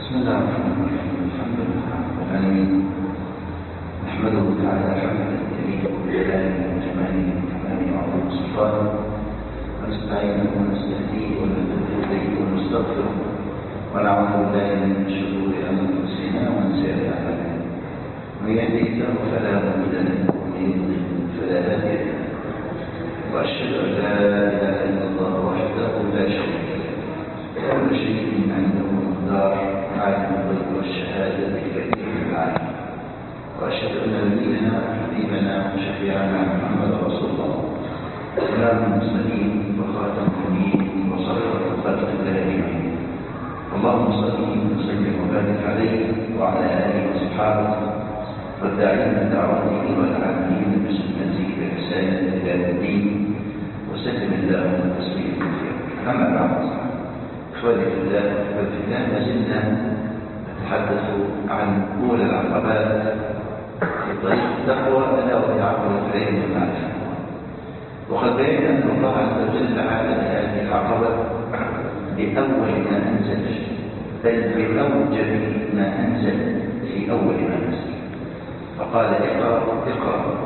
بسم الله الرحمن الرحيم الحمد لله رب العالمين نحمده تعالى حمدا يليق بجلاله وجماله وكماله وعظيم سلطانه ونستعينه ونستهديه ونتوب اليه ونستغفره ونعوذ بالله من شرور انفسنا ومن سيئات اعمالنا من يهده الله فلا مضل له ومن يضلل فلا هادي له واشهد ان لا اله الا الله وحده لا شريك له كل شيء عنده مقدار عالم الغيب والشهاده بكثير العالم واشهد ان نبينا حبيبنا وشفيعنا محمد رسول الله امام المرسلين وخاتم النبيين وصفوه خلق الله اجمعين اللهم صل وسلم وبارك عليه وعلى اله وصحابه والداعين بدعوته والعاملين بسنته باحسان الى الدين وسلم اللهم تسليما كثيرا اما بعد اخواني في الله وفي الله ما زلنا نتحدث عن اولى العقبات في طريق التقوى الا وهي عقبه العلم والمعرفه وقد بينا ان الله عز وجل عامل هذه العقبه باول ما انزل بل باوجب ما انزل في اول ما نزل فقال اقرا اقرا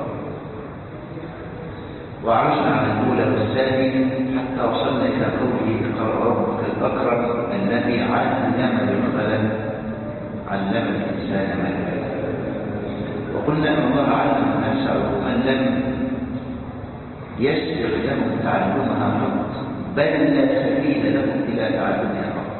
وعرجنا على الاولى والثانيه حتى وصلنا الى قوله اقرا ربك الاكرم الذي علم بالقلم علم الانسان ما لم يعلم وقلنا ان الله علم الناس علوما لم يسبق لهم تعلمها قط بل لا سبيل لهم الى تعلمها قط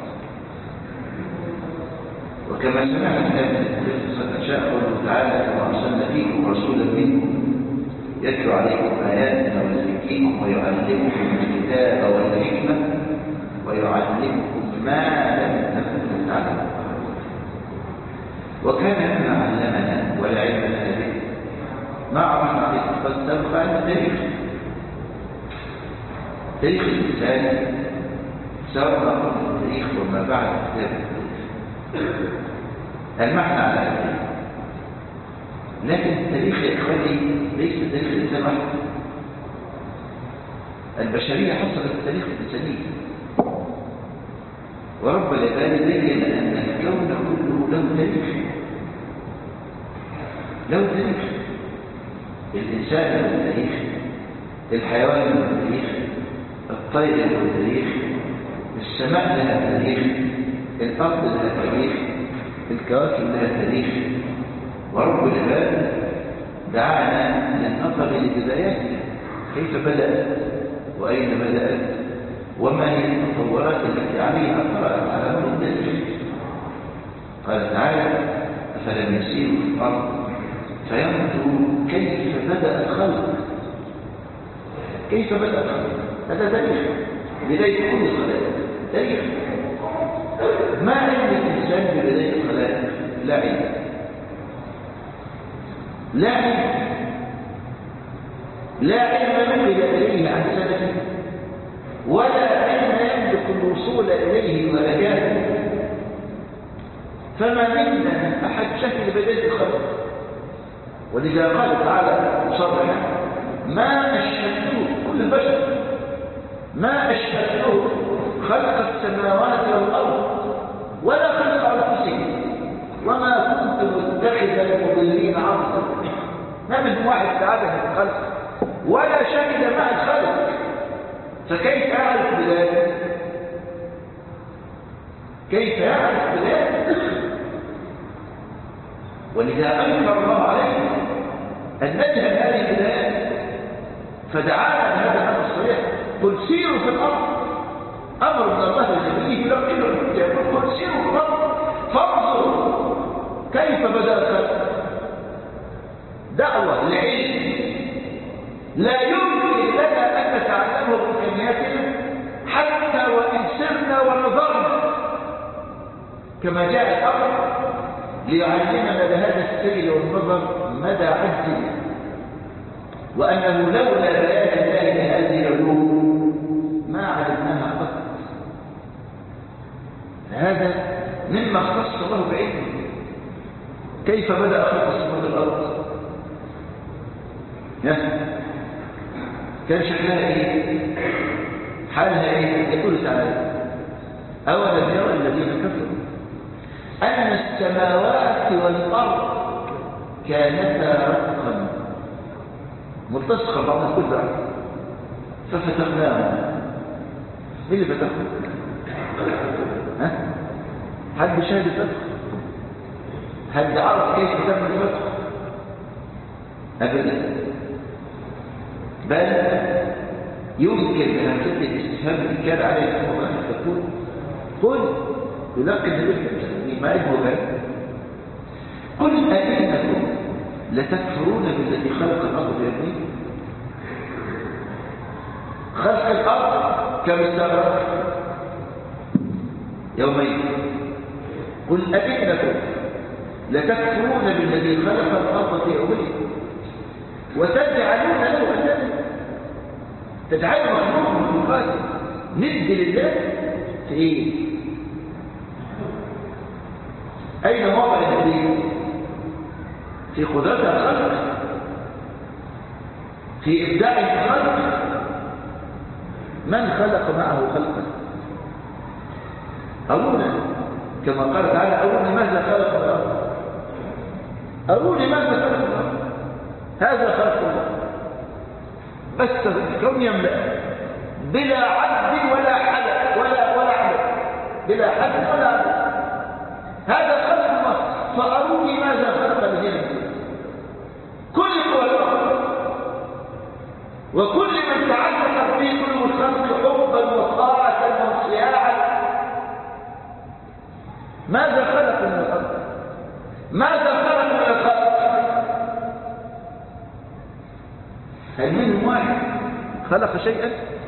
وكما سمعنا في قد شاء قوله تعالى كما ارسلنا فيكم رسولا منكم يتلو عليكم اياتنا ويزكيكم ويعلمكم الكتاب والحكمه ويعلمكم ما لم تكونوا تعلمون وكان مما علمنا ولا علم لنا به ما عرفنا عليه قد سبق عن التاريخ تاريخ الانسان سواء ما قبل التاريخ وما بعد التاريخ المعنى على ذلك لكن التاريخ يا اخواني ليس تاريخ الانسان واحد البشريه حصلت التاريخ الانساني ورب العباد بين ان الكون كله له تاريخ له تاريخ الانسان له تاريخ الحيوان له تاريخ الطير له تاريخ السماء لها تاريخ الارض لها تاريخ الكواكب لها تاريخ ورب العباد دعانا للنظر لبداياتها كيف بدأت وأين بدأت وما هي التطورات التي عليها طرأت على مر التاريخ قال تعالى أفلم يسيروا في الأرض فينظروا كيف بدأ الخلق كيف بدأ الخلق هذا تاريخ بداية كل الخلائق تاريخ ما علم الإنسان ببداية الخلائق لا علم لا علم لا علم نقل إليه عن سنة ولا علم يملك الوصول إليه ولجاته فما منا أحد شهد بداية الخلق ولذا قال تعالى مصرحا ما أشهدته كل البشر ما أشهدته خلق السماوات والأرض ولا خلق أنفسهم وما كنت متخذ المضلين عبدا ما من واحد سعادة في الخلق ولا شهد مع الخلق فكيف أعرف بذلك كيف يعرف بذلك ولذا أنكر الله عليه أن نجهل هذه البدايات فدعانا بهذا الأمر الصريح قل سيروا في الأرض أمر من الله لنبيه لو إنه يقول قل سيروا في الأرض فانظروا كيف بدأ الخلق دعوة العلم لا يمكن لنا أن نتعلمه بإمكانياتنا حتى وإن سرنا ونظرنا كما جاء الأمر ليعلمنا بهذا السير والنظر مدى عجزنا وأنه لولا بيان الله لهذه العلوم ما علمناها قط هذا مما اختص الله بعلمه كيف بدأ خلق السماوات والأرض كان شكلها ايه حالها ايه يقول تعالى أولم يرى الذين كفروا السماوات والأرض كانتا رتقا ملتصقة بعض كل بعض ففتقناها مين اللي فتقنا؟ ها؟ حد شاهد الفتح؟ هل عرف كيف تم الفتح؟ أبدا بل يمكن أن تدي الاستفهام اللي كان عليه الصلاة أن تقول قل يلقي النبي ما يجب قل أئنكم لتكفرون بالذي خلق الأرض بيديه خلق الأرض كم استغرق يومين قل أئنكم لتكفرون بالذي خلق الأرض في يومين وتجعلون له أندادا تجعلوا مخلوق من مخلوقات ند لله في ايه اين موضع الهديه في قدرة الخلق في ابداع الخلق من خلق معه خلقا أرونا كما قال تعالى أروني ماذا خلق الأرض أروني ماذا خلق الأرض هذا خلق الله بس الكون يملأ بلا عد ولا حدث ولا ولا عدد بلا حد ولا عدد هذا خلق الله فأروني ماذا خلق الجن كل قوى الأرض وكل من تعلق به كل الخلق حبا وطاعة وصياعا ماذا خلق من الأرض ماذا خلق من الخلق هل منهم واحد خلق شيئا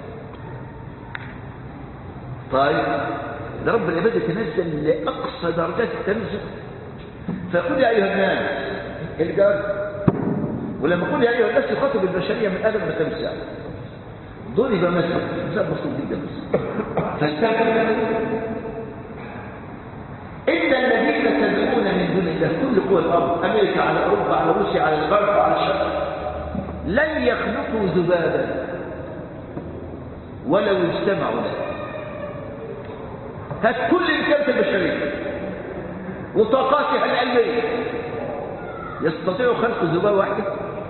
طيب ده رب العباد يتنزل لأقصى درجات التنزل فيقول يا أيها الناس الجار ولما يقول يا أيها الناس يخاطب البشرية من آدم لخمسة ضرب مثل مثال بسيط جدا فاستكبر إن الذين تدعون من دون الله كل قوى الأرض أمريكا على أوروبا على روسيا على الغرب على الشرق لن يخلقوا ذبابا ولو اجتمعوا له هات كل إمكانات البشرية وطاقاتها العلمية يستطيع خلق ذبابة واحدة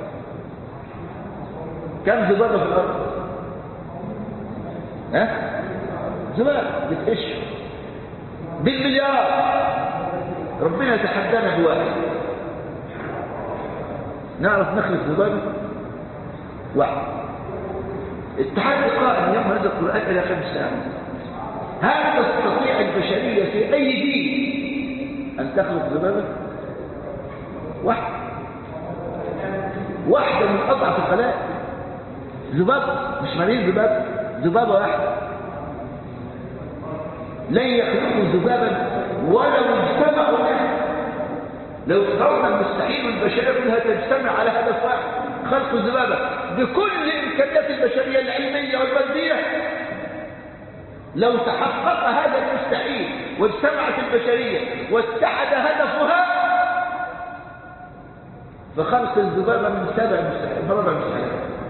كم ذبابة في الأرض ها ذبابة بتقش بالمليار ربنا يتحدانا بواحد نعرف نخلق ذبابة واحد التحدي قائم يوم هذا القرآن إلى خمس ساعات هل تستطيع البشرية في أي دين أن تخلق ذبابة واحد واحدة من أضعف الخلائق ذبابة مش ملايين ذبابة ذبابة واحدة لن يخلقوا ذبابا ولو اجتمعوا له لو افترضنا المستحيل البشرية كلها تجتمع على هدف واحد خلق الذبابة بكل إمكانيات البشرية العلمية والمادية لو تحقق هذا المستحيل واجتمعت البشرية واتحد هدفها فخلق الذبابة من سبع مستحيل مربع مستحيل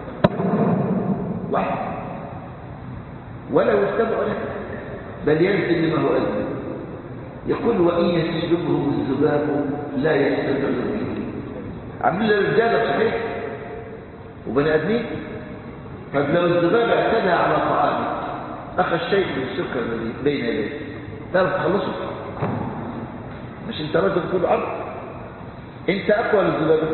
واحد ولو اجتمعوا له بل ينزل لما هو أزل يقول وإن يسلبهم الذباب لا يستمر به عاملين الرجالة صحيح وبني ادمين طب لو الذباب اعتدى على طعامه اخذ شيء من السكر الذي بين يديه تعرف تخلصه مش انت راجل طول عرض انت اقوى للذبابه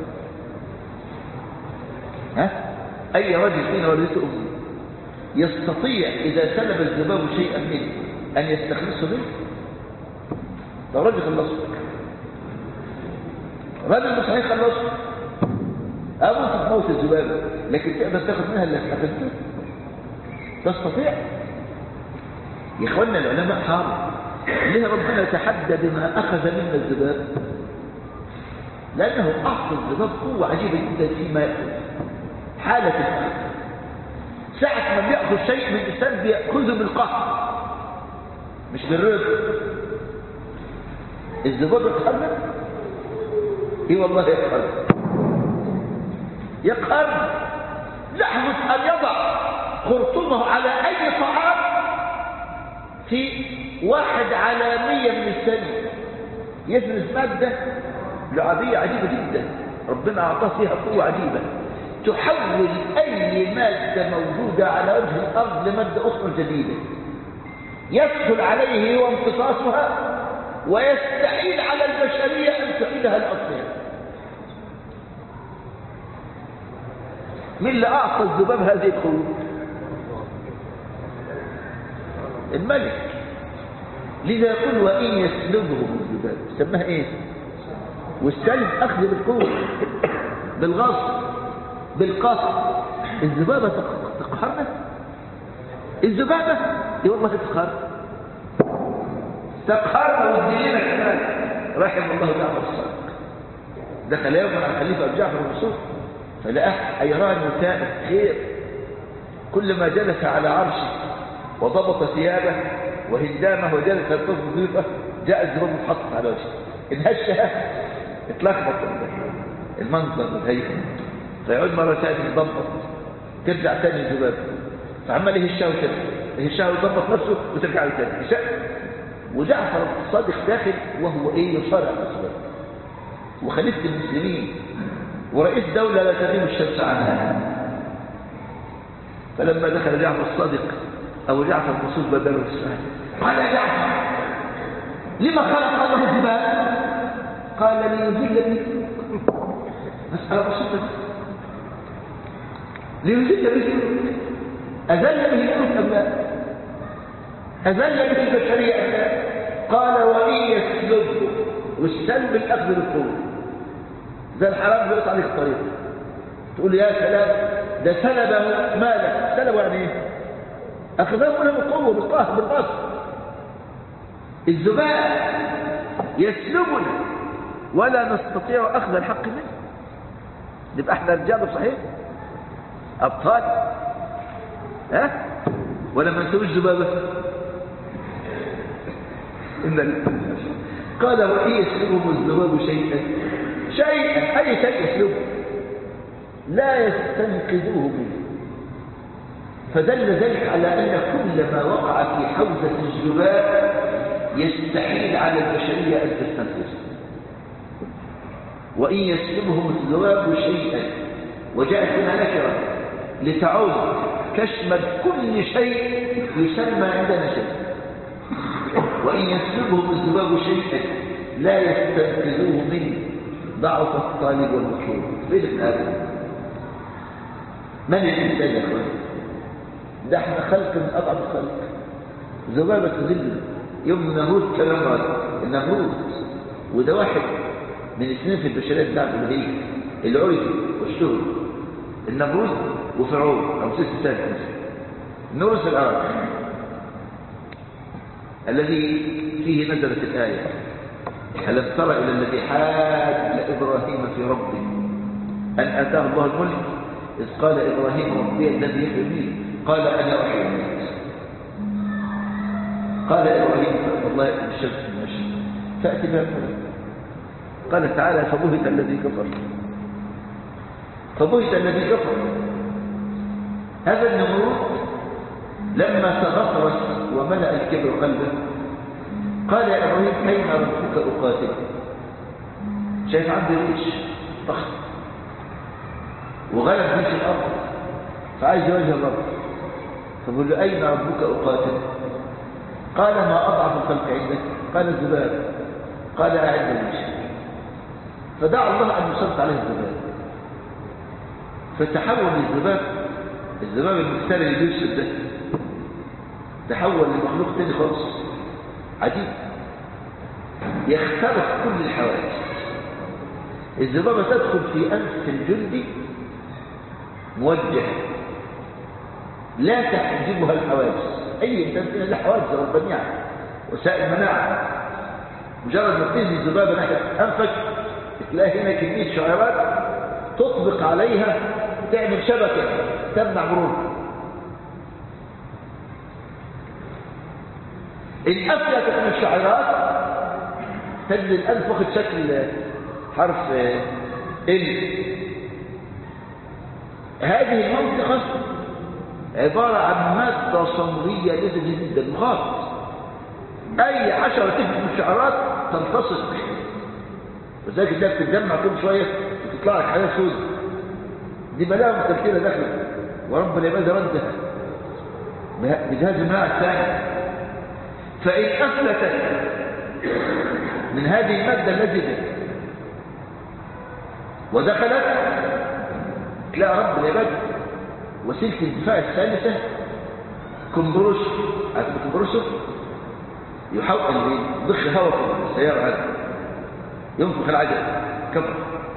ها اي رجل فينا ولدته امه يستطيع اذا سلب الذباب شيئا منه ان يستخلصه منه لو رجل خلصه رجل مش هيخلصه أموت بموت الذبابة لكن تقدر تاخد منها اللي حفظته تستطيع يا إخوانا العلماء حارب ليه ربنا تحدى بما أخذ منا الذباب لأنه أعطى الذباب قوة عجيبة جدا فيما يأخذ حالة الأخذ ساعة ما بيأخذ شيء من الإنسان بيأخذه بالقهر مش بالرزق الذباب يتحرك ايه والله يتحرك يقهر لحظة أن يضع خرطومه على أي طعام في واحد على مية من الثانية يفرز مادة لعبية عجيبة جدا ربنا أعطاه فيها قوة عجيبة تحول أي مادة موجودة على وجه الأرض لمادة أخرى جديدة يسهل عليه هو امتصاصها ويستحيل على البشرية أن تعيدها لأصلها من اللي أعطى الذباب هذه القوة الملك لذا يقول وإن يسلبهم الذباب سماها إيه والسلب أخذ بالقوة بالغصب بالقصد الذبابة تقهرنا الذبابة اي والله تقهر تقهرنا والدليل كمان رحم الله جعفر الصادق دخل يوما على الخليفة جعفر المنصور فلقاه حيران وتائب خير كلما جلس على عرشه وضبط ثيابه وهندامه وجلس الطفل ضيفه جاء الذباب محطط على وجهه انهشها اتلخبط المنظر والهيئه فيعود مرة ثانية يضبط ترجع تاني الذباب فعمال يهشها وترجع يهشها ويضبط نفسه وترجع له تاني وجعفر الصادق داخل وهو ايه يصارع الاسباب وخليفة المسلمين ورئيس دولة لا تغيب الشمس عنها فلما دخل جعفر الصادق أو جعفر المنصور بدله السؤال قال يا جعفر لما خلق الله الجبال قال ليذل بي مسألة بسيطة ليذل به أذل به الأنس أم لا أذل به البشرية أم لا قال وإن يسلبه والسلب الأخذ بالقوة ده الحرام بيقطع عليك الطريق تقول يا سلام ده سلب مالك سلب يعني ايه أخذه منه بالقوة بالقهر بالقصر الذباب يسلبنا ولا نستطيع أخذ الحق منه نبقى احنا رجال صحيح أبطال ها ولا ما نسويش ذبابة إن قال وإن يسلبهم الذباب شيئا شيئا أي شيء يسلبه لا يستنقذوه منه فدل ذلك على أن كل ما وقع في حوزة الذباب يستحيل على البشرية أن تستنقذه وإن يسلبهم الذباب شيئا وجاءت هنا نكرة لتعود تشمل كل شيء يسمى عندنا شيء وإن يسلبهم الذباب شيئا لا يستنقذوه منه ضعف الطالب والمطلوب فين هذا من الإنسان يا أخوان ده احنا خلق من أضعف الخلق ذبابة تذل يوم النمرود كلام هذا النمرود وده واحد من اثنين في البشرية بتاعت الهية اللي عرف واشتهر النمرود وفرعون أو سيس الثالث نورس الأرض الذي فيه نزلت الآية ألم تر إلى الذي حاج إبراهيم في ربه أن آتاه الله الملك إذ قال إبراهيم ربي الذي يحيي قال أنا أحيي الموت قال إبراهيم والله الشمس في المشي تأتي بها قال تعالى فبهت الذي كفر فبهت الذي كفر هذا النمرود لما تغطرس وملأ الكبر قلبه قال يا إبراهيم أين ربك أقاتل شايف عندي ريش ضخم وغلب ريش الأرض فعايز يواجه الرب فقال له أين ربك أقاتل قال ما أضعف الخلق عندك قال الذباب قال أعد الريش فدعا الله أن يسلط عليه الذباب فتحول الذباب الذباب المثال اللي بيفسد ده تحول لمخلوق تاني خالص عجيب يختلف كل الحوادث الذبابة تدخل في أنف الجندي موجه لا تحجبها الحوادث أي إنسان فينا له حوادث ربانية وسائل مناعة مجرد ما تنزل الذبابة ناحية أنفك تلاقي هنا كمية شعيرات تطبق عليها تعمل شبكة تمنع مرور إن أفلتت من الشعيرات تجد الأنف واخد شكل حرف ال هذه المنطقة عبارة عن مادة صمغية لذة جدا مخاط اي حشره تجد من الشعرات تنتصر وذلك تلاقي بتتجمع كل شويه وتطلع لك حاجات سوداء دي بلاوي متكتله داخله ورب العباد ردها بجهاز المناعه الثاني فان افلتت من هذه الماده النجده ودخلت تلاقي رب العباد وسيله الدفاع الثالثه كمبروس عارف كمبروسر يحول يضخ هواء في السياره هذه ينفخ العجل كبر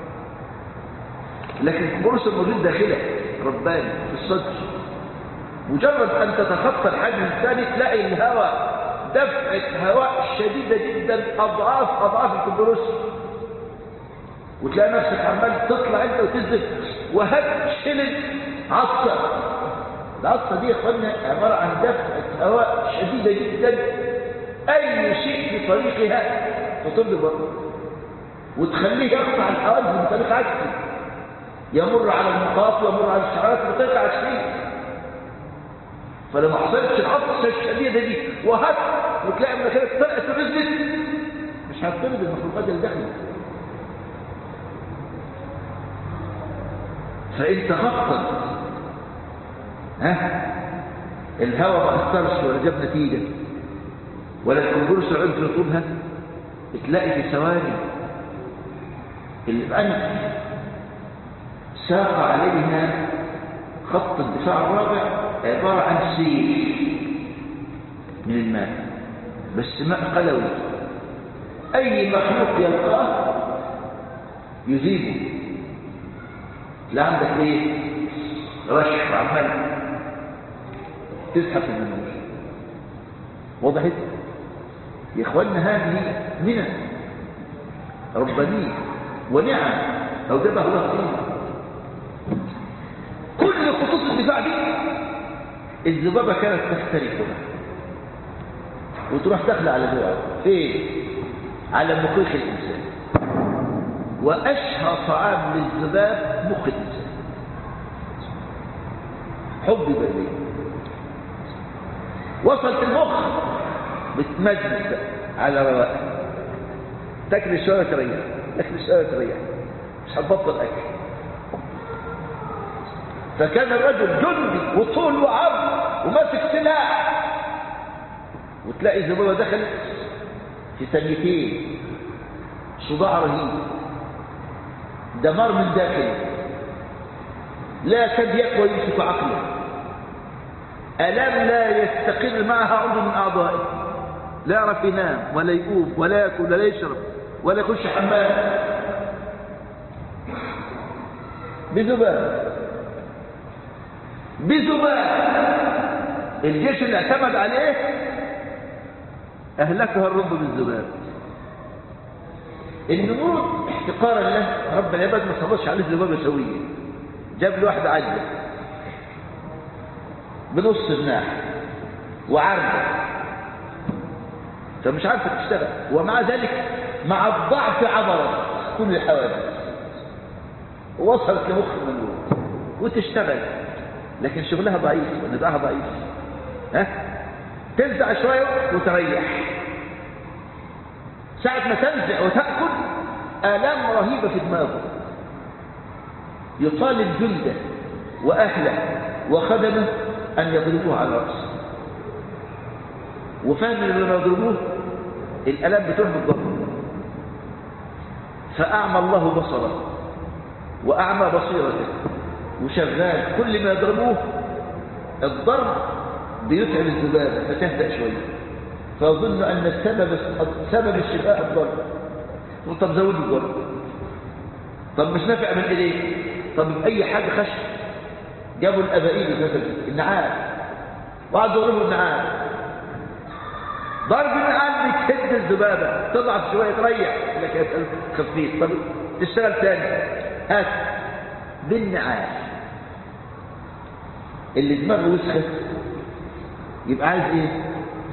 لكن كمبروسر موجود داخله رباني في الصدر مجرد ان تتخطى الحاجز الثاني تلاقي الهواء دفعه هواء شديده جدا اضعاف اضعاف الكمبروسر وتلاقي نفسك عمال تطلع انت وتنزل وهتشلل عصا العصا دي يا اخوانا عباره عن دفعه هواء شديده جدا اي شيء في طريقها تطل بره وتخليه يقطع الحواجز من طريق عكسي يمر على النقاط ويمر على الشعرات بطريقه عكسيه فلما حصلتش العطسه الشديده دي وهت وتلاقي مناخيرك طلعت ونزلت مش هتطرد المخلوقات اللي داخله فإن تخطط ها الهواء ما أثرش ولا جاب نتيجة ولا الكمبورس عرف يطلبها تلاقي في ثواني الأنف ساق عليها خط الدفاع الرابع عبارة عن سيل من الماء بس ماء قلوي أي مخلوق يلقاه يذيبه لا عندك ايه رشح عمال تزحف النمور وضحت يا اخواننا هذه منى ربانيه ونعم اوجبها الله فيها كل خطوط الدفاع دي الذبابه كانت تخترقها وتروح داخله على جوعها فين على مخيخ الانسان واشهى طعام للذباب مخ الانسان حب بالليل وصلت المخ بتمجلس بقى على رواق تاكل شويه تريح تاكل شويه تريح مش هتبطل اكل فكان الرجل جندي وطول وعرض وماسك سلاح وتلاقي الذبابه دخلت في ثانيتين صداع رهيب دمار من داخله لا كاد يقوى يمسك عقله ألم لا يستقر معها عضو من أعضائه لا يعرف ينام ولا يقوم ولا يأكل ولا يشرب ولا يخش حمام بذباب بذباب الجيش اللي اعتمد عليه أهلكها الرب بالذباب النمرود احتقارا له رب العباد ما صبرش عليه ذبابه سويه جاب له واحده عجله بنص جناح وعرضه فمش عارفه تشتغل ومع ذلك مع الضعف عبرت كل الحوادث ووصلت لمخ المنور وتشتغل لكن شغلها ضعيف ونزاعها ضعيف ها تنزع شويه وتريح ساعة ما تنزع وتأكل آلام رهيبة في دماغه يطالب جلده وأهله وخدمه أن يضربوه على رأسه وفهم ان لما يضربوه الآلام بتروح بالضرب فأعمى الله بصره وأعمى بصيرته وشغال كل ما يضربوه الضرب بيتعب الذبابة فتهدأ شوية فأظن أن السبب سبب الشفاء الضرب طب زود الضرب طب مش نافع من إيديه طب بأي حاجة خشب جابوا الأبائيل مثلا النعال وقعدوا يضربوا النعال ضرب النعال بتهد الذبابة تضعف شوية تريح لك يا خفيف طب تشتغل تاني هات بالنعال اللي دماغه وسخت يبقى عايز ايه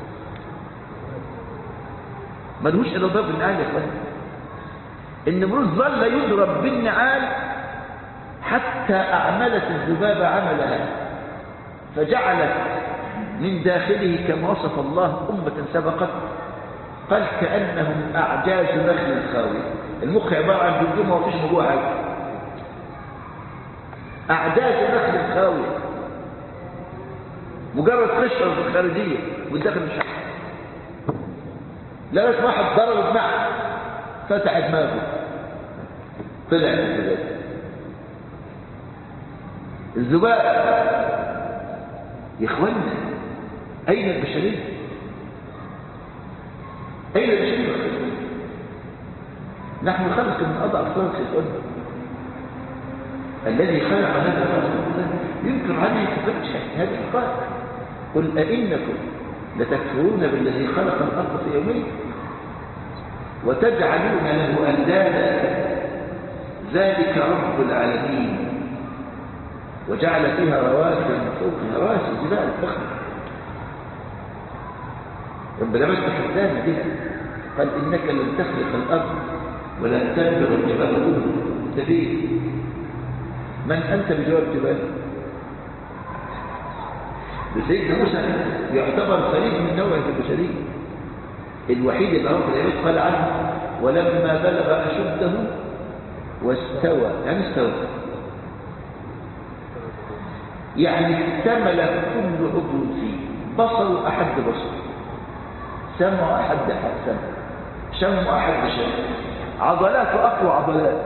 ملهوش الا ضرب النعال يا اخوان النمرود ظل يضرب بالنعال حتى اعملت الذبابه عملها فجعلت من داخله كما وصف الله امه سبقت قال كأنهم أعجاز نخل خاوية المخ عبارة عن جمجمة ومفيش من جوه حاجة أعجاز نخل خاوية مجرد قشرة في الخارجية والداخل مش حاجة لا بس واحد ضرب دماغه فتح دماغه طلع من الذباب الذباب يا اخوانا اين البشريه اين البشريه نحن خلق من اضعف خلق يا اخوانا الذي خلق هذا الخلق ينكر عليه كفر هذه الخلق قل أئنكم لتكفرون بالذي خلق الأرض في يومين وتجعلون له أندادا ذلك رب العالمين وجعل فيها رواسي من فوقها رواسي جبال فخمة ربنا بس حدانا بها قال إنك لن تخلق الأرض ولن تنبغ الجبال كله تبيه من أنت بجواب جبال سيدنا موسى يعتبر فريد من نوعه البشرية الوحيد اللي رب العباد قال عنه ولما بلغ أشده واستوى يعني استوى يعني اكتمل كل عضو فيه بصر أحد بصر سمع أحد سمع شم أحد شم عضلاته أقوى عضلات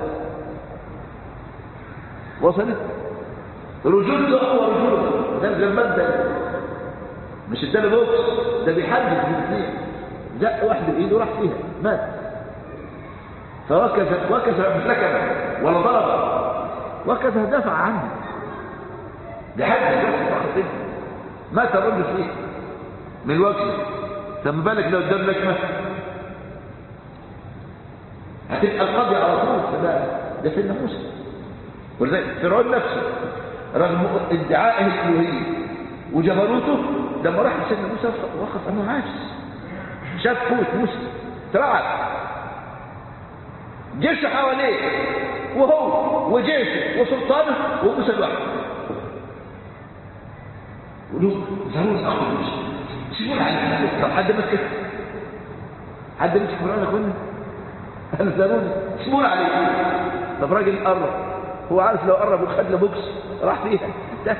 وصلت رجل أقوى رجل ده زي المادة مش اداله بوكس ده بيحدد في الاثنين زق واحد بايده راح فيها مات فوكز وكز مش لكبه ولا ضرب وكز دفع عنه ده حد بس فقط مات الرجل فيه من الوكز ثم بالك لو قدام لكمه هتبقى القاضي على طول فده ده سيدنا موسى ولذلك فرعون نفسه رغم ادعائه الالوهيه وجبروته لما راح سيدنا موسى وقف انه عاجز شاف قوه موسى ترعب جيشه حواليه وهو وجيشه وسلطانه وموسى لوحده قولوا ضروري اخذ موسى سيبونا على طب حد مسك حد مسك قرآن اخوانا انا ضروري سيبونا عليه طب راجل قرب هو عارف لو قرب وخد له بوكس راح فيها انتهى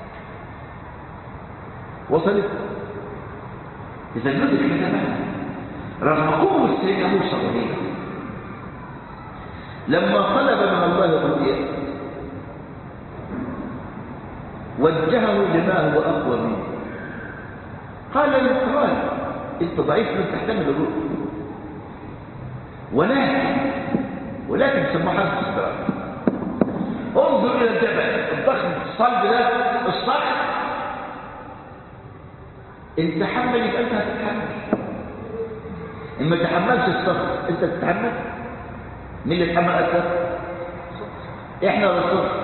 وصلت إذا ندرك هذا معنى رغم قوة سيدنا موسى رهيبة لما طلب من الله الرؤيا وجهه لما هو أقوى منه قال للقرآن أنت ضعيف من تحتمل الرؤيا ولكن ولكن سموها حرف استراحة انظر إلى الجبل الضخم الصلب ده الصخر ان تحمل يبقى انت هتتحمل ان ما تحملش الصخر انت تتحمل مين اللي يتحمل اكثر احنا والصخر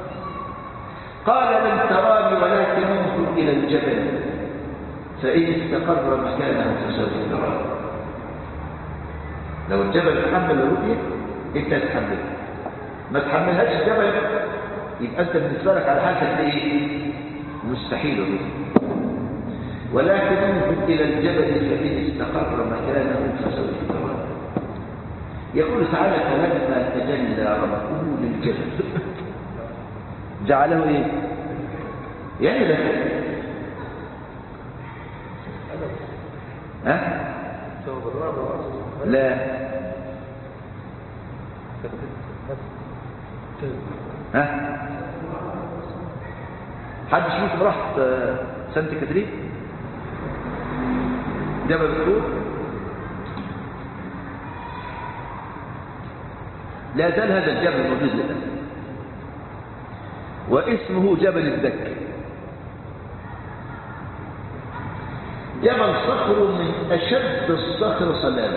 قال لن تراني ولكن انظر الى الجبل فان استقر مكانه فسوف تراني لو الجبل تحمل الرؤيه انت تتحمل ما تحملهاش الجبل يبقى انت بالنسبه لك على حالتك ايه مستحيل الرؤيه ولكن انظر إلى الجبل فإن استقر مكانه فسوف تراه يقول تعالى فلما تجلى ربه للجبل جعله ايه يعني ده ها لا ها حد شوف راح سانت كاترين جبل الطور لا زال هذا الجبل موجود الآن واسمه جبل الدك جبل صخر من أشد الصخر صلابة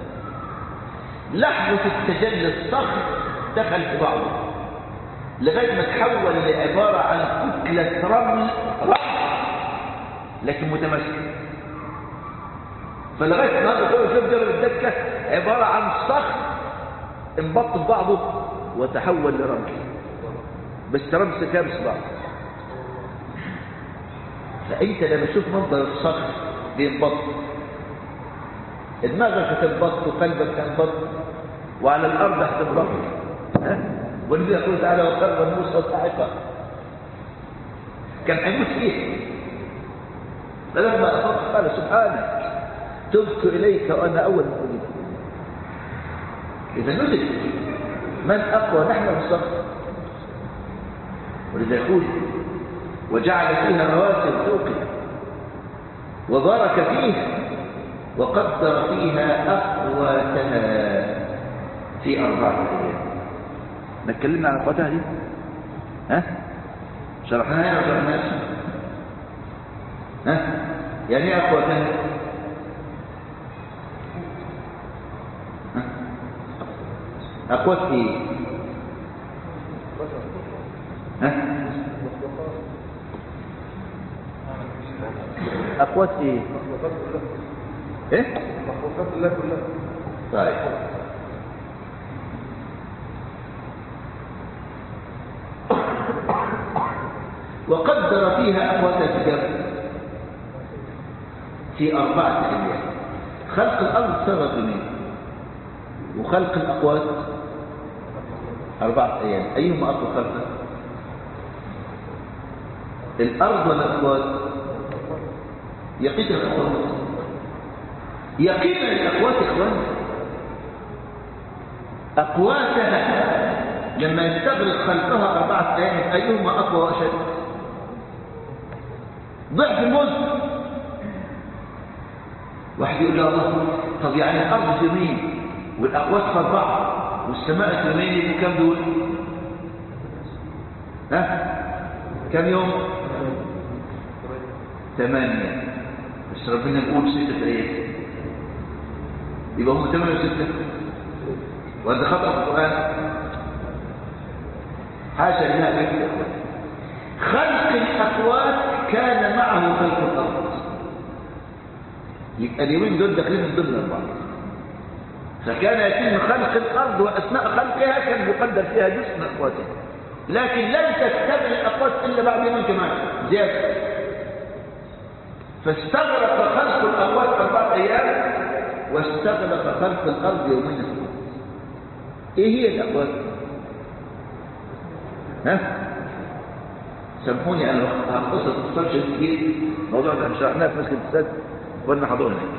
لحظة التجلي الصخر دخل في بعضه لغاية ما تحول لعبارة عن كتلة رمل رمل لكن متمسك فلغايه النهارده كل شوف جبل الدكه عباره عن صخر انبط في بعضه وتحول لرمل بس رمس كابس بعض فانت لما تشوف منظر الصخر بينبط دماغك هتنبط وقلبك هينبط وعلى الارض هتنبط ها والنبي يقول تعالى وقرب موسى صاعقا كان هيموت فيه فلما افاق قال سبحانك تبت اليك وانا اول المؤمنين اذا نزل من اقوى نحن بالصبر ولذا يقول وجعل فيها رواسي فوقها وبارك فيها وقدر فيها أقواتها في أربعة أيام ما اتكلمنا عن أقواتها دي ها شرحناها ولا شرحناها ها يعني ايه أقواتها ها؟ أقوات إيه ها أقوات إيه إيه مخلوقات الله كلها طيب وقدر فيها أقوات الكتاب في أربعة أيام خلق الأرض سبع سنين وخلق الأقوات أربعة أيام أيهما أقوى خلقا الأرض ولا الأقوات يقين الأقوات يقينا الأقوات إخوان أقواتها لما يستغرق خلقها أربعة أيام أيهما أقوى وأشد ضعف الملك واحد يقول له الله طب يعني الأرض يمين والأقوات في أربعة والسماء يمين يبقوا كم دول؟ ها؟ كم يوم؟ ثمانية بس ربنا يقول ستة أيام يبقى هم ثمانية وستة وهذا خطأ في القرآن حاشا لله ذلك خلق الأقوات كان معه خلق الأرض يبقى اليومين دول داخلين من ضمن البعض فكان يتم خلق الأرض وأثناء خلقها كان يقدر فيها جزء من أقواتها لكن لم تستمر الأقوات إلا بعد يومين كمان زيادة فاستغرق خلق الأقوات أربعة أيام واستغرق خلق الأرض يومين إيه هي الأقوات؟ ها؟ سامحوني أنا هختصر اختصار كتير موضوع ده شرحناه في مسجد السد وأنا حضور هناك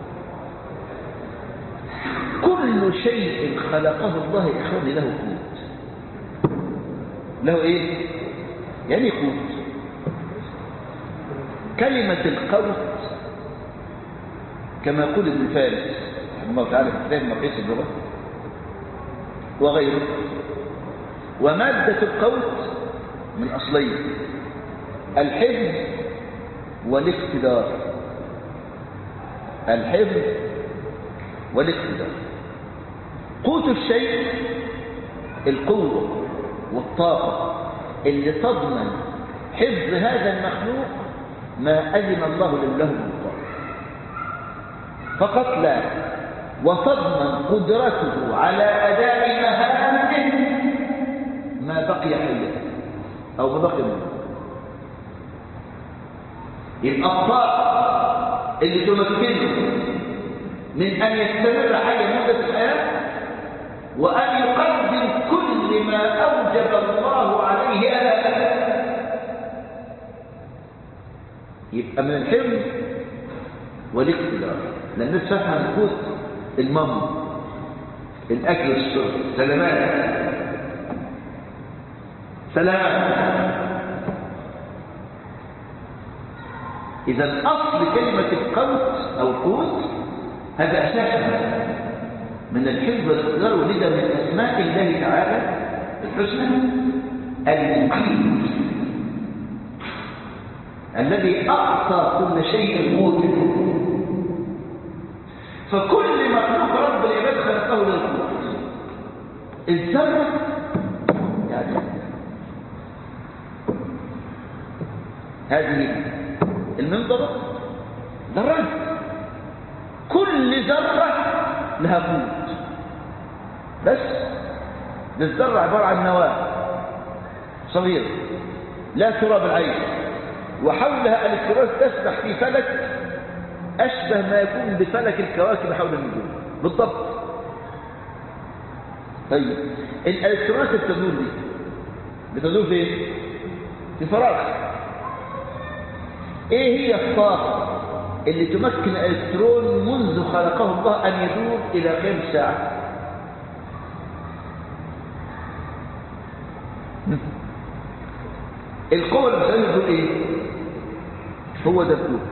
كل شيء خلقه الله يا إخواني له قوت له إيه؟ يعني قوت كلمة القوت كما يقول ابن فارس رحمه الله تعالى في كتاب مقيس اللغة وغيره ومادة القوت من أصلين الحفظ والاقتدار الحفظ والاقتدار قوت الشيء القوة والطاقة اللي تضمن حفظ هذا المخلوق ما أذن الله له من طاقة فقط لا وتضمن قدرته على أداء مهامه ما بقي حيا أو ما بقي منه يبقى الطاقة اللي تمكنه من أن يستمر حيا مدة الحياة وأن يقدم كل ما أوجب الله عليه أداءه يبقى من الحلم والاقتدار لأن الناس فاهمة القوت المم الأكل والشرب سلامات سلام إذا أصل كلمة القوت أو القوت هذا أساسها من الحفظ والاقتدار ولذا من أسماء الله تعالى الحسنى المقيم الذي أعطى كل شيء قوته فكل مخلوق رب العباد خلقه للقوت الذرة يعني هذه المنظرة ذرات كل ذرة لها قوت بس للذرة عبارة عن نواة صغيرة لا ترى بالعين وحولها الكترونات تسبح في فلك أشبه ما يكون بفلك الكواكب حول النجوم بالضبط طيب الالكترونات اللي بتدور دي بتدور فين في فراغ ايه هي الطاقه اللي تمكن الالكترون منذ خلقه الله ان يدور الى قيام الساعه القوه اللي بتخليه يدور ايه هو ده القوه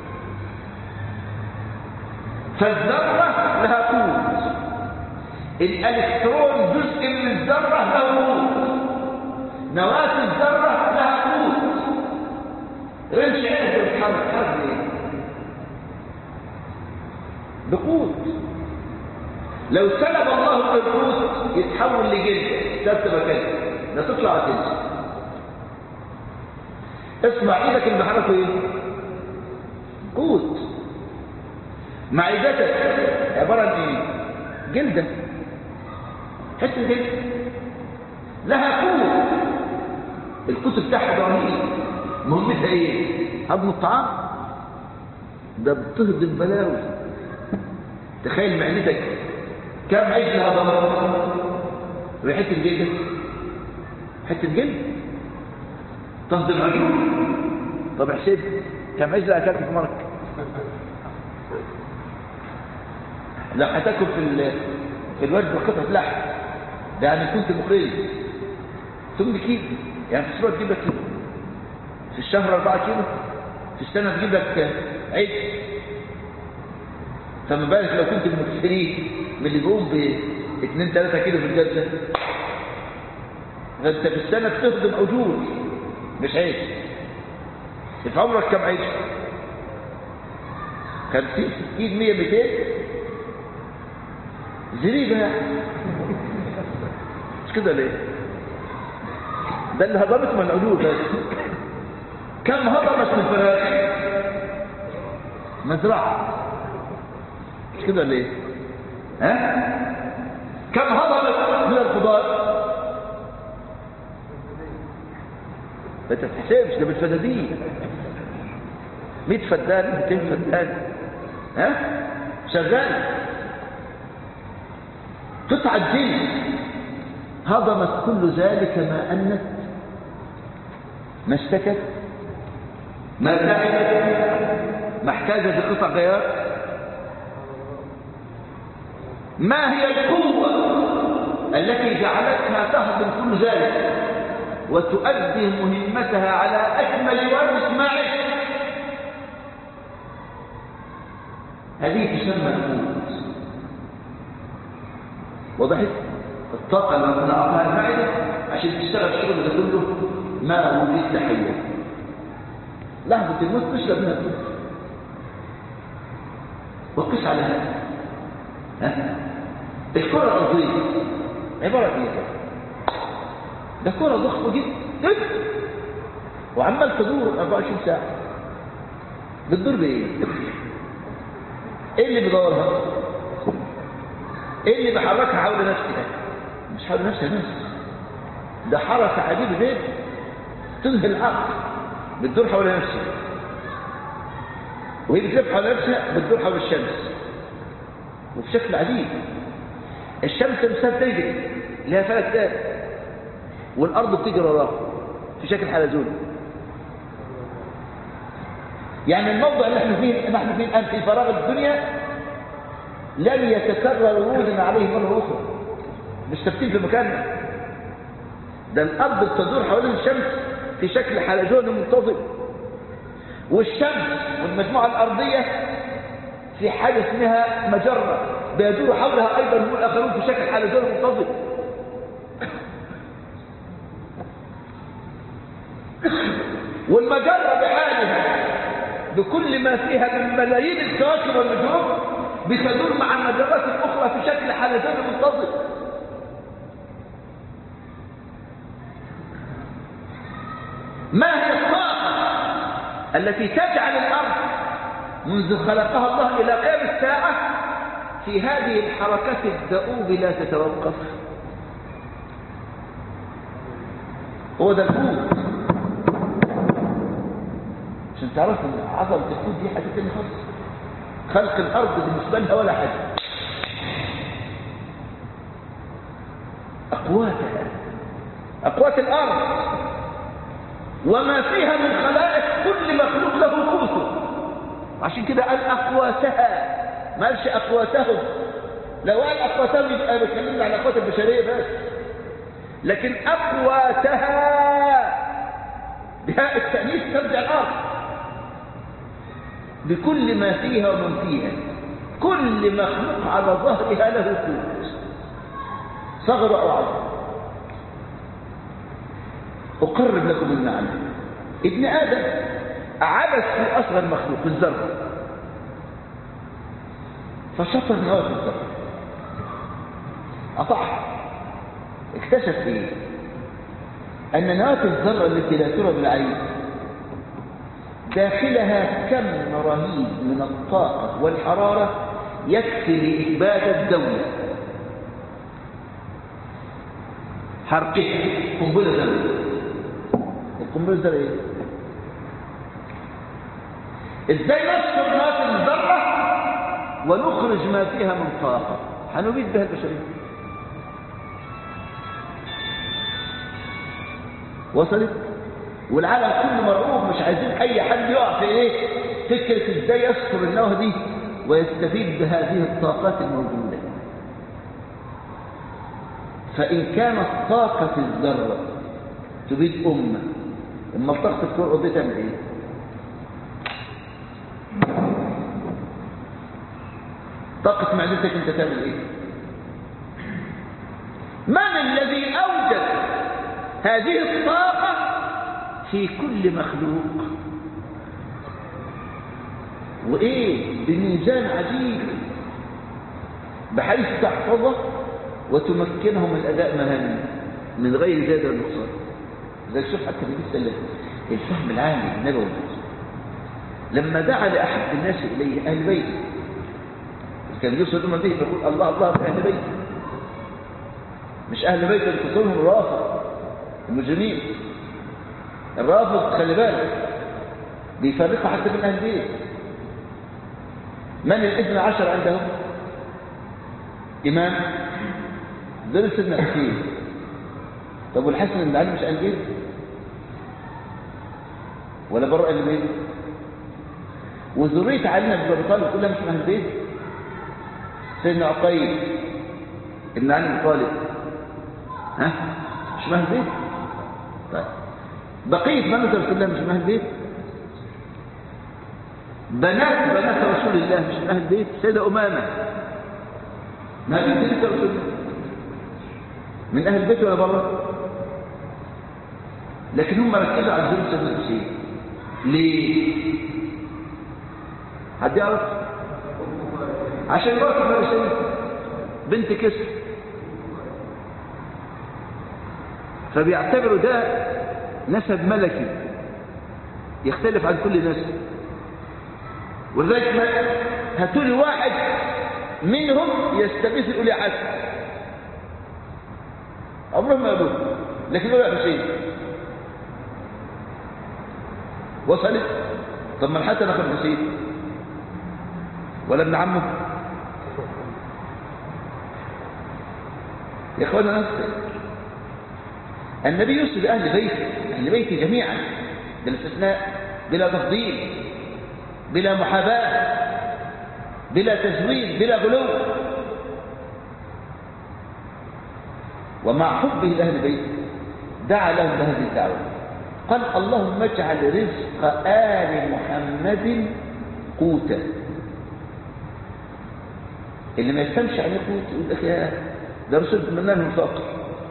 فالذره لها قوه الالكترون جزء من الذره له قوه نواه الذره لها قوه رمش عينك بيتحرك حرك ايه بقوت لو سلب الله القوت يتحول لجلد ثلاث مكان لا تطلع وتنزل اسمع ايدك اللي بحركه ايه قوت معدتك عباره عن ايه جلده حته جلد لها قوه القوت بتاعها ضعيف مهمتها ايه هضم الطعام ده بتهضم بلاوي تخيل معدتك كم عجل هضمت بحته جلد حته جلد تهضم عجول طب احسب كم عجل اكلت في مرك لو هتاكل في ال... في الوجبه قطعه لحم ده يعني كنت مقري ثم كيلو يعني في الاسبوع تجيب لك كيلو في الشهر 4 كيلو في السنه تجيب لك عجل فما بالك لو كنت من المكسرين من اللي بيقوم ب 2 3 كيلو في الجلسه فانت في السنه بتخدم اجور مش عيش في عمرك كم عيش 50 60 100 200 زريبه يعني مش كده ليه ده اللي هضمت من العجول بس كم هضمت من الفراخ مزرعه مش كده ليه ها كم هضمت من الخضار ما تتحسبش ده بالفدادين 100 فدان 200 فدان ها شغال قطعة جلد هضمت كل ذلك ما أنت ما اشتكت ما تعبت محتاجة لقطع غيار ما هي القوة التي جعلتها تهضم كل ذلك وتؤدي مهمتها على أكمل وجه ما عشت هذه تسمى القوة وضحت الطاقة اللي ربنا أعطاها المعدة عشان تشتغل الشغل ده كله ما وجدت حيا لحظة الموت تشرب منها الدنيا وقس على هذا ها الكرة الأرضية عبارة عن ايه ده كرة ضخمة جدا وعمال تدور 24 ساعة بتدور بايه؟ ايه اللي بيدورها؟ ايه اللي بيحركها حول نفسها؟ مش حول نفسها بس ده حركة عجيبة جدا تنهي العقل بتدور حول نفسها وهي بتلف حول نفسها بتدور حول الشمس وبشكل عجيب الشمس نفسها بتجري لها فلك تاني والارض بتجري وراها في شكل حلزون يعني الموضع اللي احنا فيه نحن فيه الان في فراغ الدنيا لن يتكرر ورودنا عليه مره اخرى مش ثابتين في مكاننا ده الارض بتدور حوالين الشمس في شكل حلزون منتظم والشمس والمجموعه الارضيه في حاجه اسمها مجره بيدور حولها ايضا هم الاخرون في شكل حلزون منتظم والمجرة بحالها بكل ما فيها من ملايين الكواكب والنجوم بتدور مع المجرات الأخرى في شكل حلزون منتظم ما هي الطاقة التي تجعل الأرض منذ خلقها الله إلى قيام الساعة في هذه الحركات الدؤوب لا تتوقف هو ده القوت عشان تعرفوا ان عضله القوت دي حاجه ثانيه خالص خلق الأرض بالنسبة لها ولا حاجة أقواتها أقوات الأرض وما فيها من خلائق كل مخلوق له قوته عشان كده قال أقواتها ما قالش أقواتهم لو قال أقواتهم يبقى بيتكلمنا عن الأقوات البشرية بس لكن أقواتها بهاء التأنيث تبدأ الأرض بكل ما فيها ومن فيها كل مخلوق على ظهرها له قوت صغر أو عظم أقرب لكم المعنى ابن آدم عبث في أصغر مخلوق الذرة فشطر نواة الذرة أطاح اكتشف ايه أن نواة الذرة التي لا ترى بالعين داخلها كم رهيب من الطاقة والحرارة يكفي لإثبات الدولة حرقها قنبلة ذرية القنبلة الذرية ازاي نشر نواة الذرة ونخرج ما فيها من طاقة هنبيد بها البشرية وصلت والعالم كله مرعوب مش عايزين اي حد يقع في ايه فكره ازاي يذكر النواه دي ويستفيد بهذه الطاقات الموجوده فان كانت طاقه الذره تبيد امه اما طاقه الكره دي تعمل ايه طاقه معدتك انت تعمل ايه من الذي اوجد هذه الطاقة في كل مخلوق وإيه بميزان عجيب بحيث تحفظه وتمكنه من أداء مهامه من غير زاد ولا نقصان زي شوف حتى النبي صلى الله عليه وسلم الفهم العام النبوي لما دعا لأحد الناس إليه أهل بيته كان يوصل لهم به يقول الله الله في أهل بيته مش أهل بيته اللي تصلهم الرافض المجرمين الرافض خلي بالك بيفرقوا حتى بين اهل البيت من الاثنى عشر عندهم امام دول سيدنا حسين طب والحسن بن علي مش اهل البيت ولا بره اهل البيت وذريه علي بن ابي طالب كلها مش من اهل البيت سيدنا عقيل ابن علي بن طالب ها مش من اهل البيت طيب بقية بنات رسول الله مش من أهل البيت بنات بنات رسول الله مش من أهل البيت سيدة أمامة ما هي بنت رسول الله من أهل البيت ولا بره لكن هم ركزوا على زوج سيدنا الحسين ليه حد يعرف عشان مرات الفارسية بنت كسر فبيعتبروا ده نسب ملكي يختلف عن كل نسب ولذلك هاتوا لي واحد منهم يستغيث يقول يا حسن عمرهم ما يقولوا لكن يقول يا حسين وصلت طب ما الحسن اخو الحسين ولا ابن عمه يا اخوانا نفسك النبي يوصي بأهل بيته أهل بيته جميعا بلا استثناء بلا تفضيل بلا محاباة بلا تزويد بلا غلو ومع حبه لأهل بيته دعا لهم بهذه الدعوة قال اللهم اجعل رزق آل محمد قوتا اللي ما يفهمش عن قوت يقول لك يا ده رسول من لهم فقر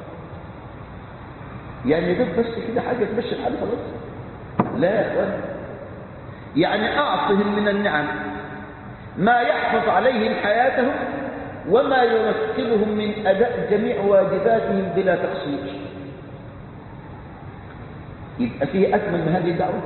يعني ده بس كده حاجة تمشي الحال خلاص لا يا اخوان يعني اعطهم من النعم ما يحفظ عليهم حياتهم وما يمكنهم من اداء جميع واجباتهم بلا تقصير يبقى فيه اكمل من هذه الدعوه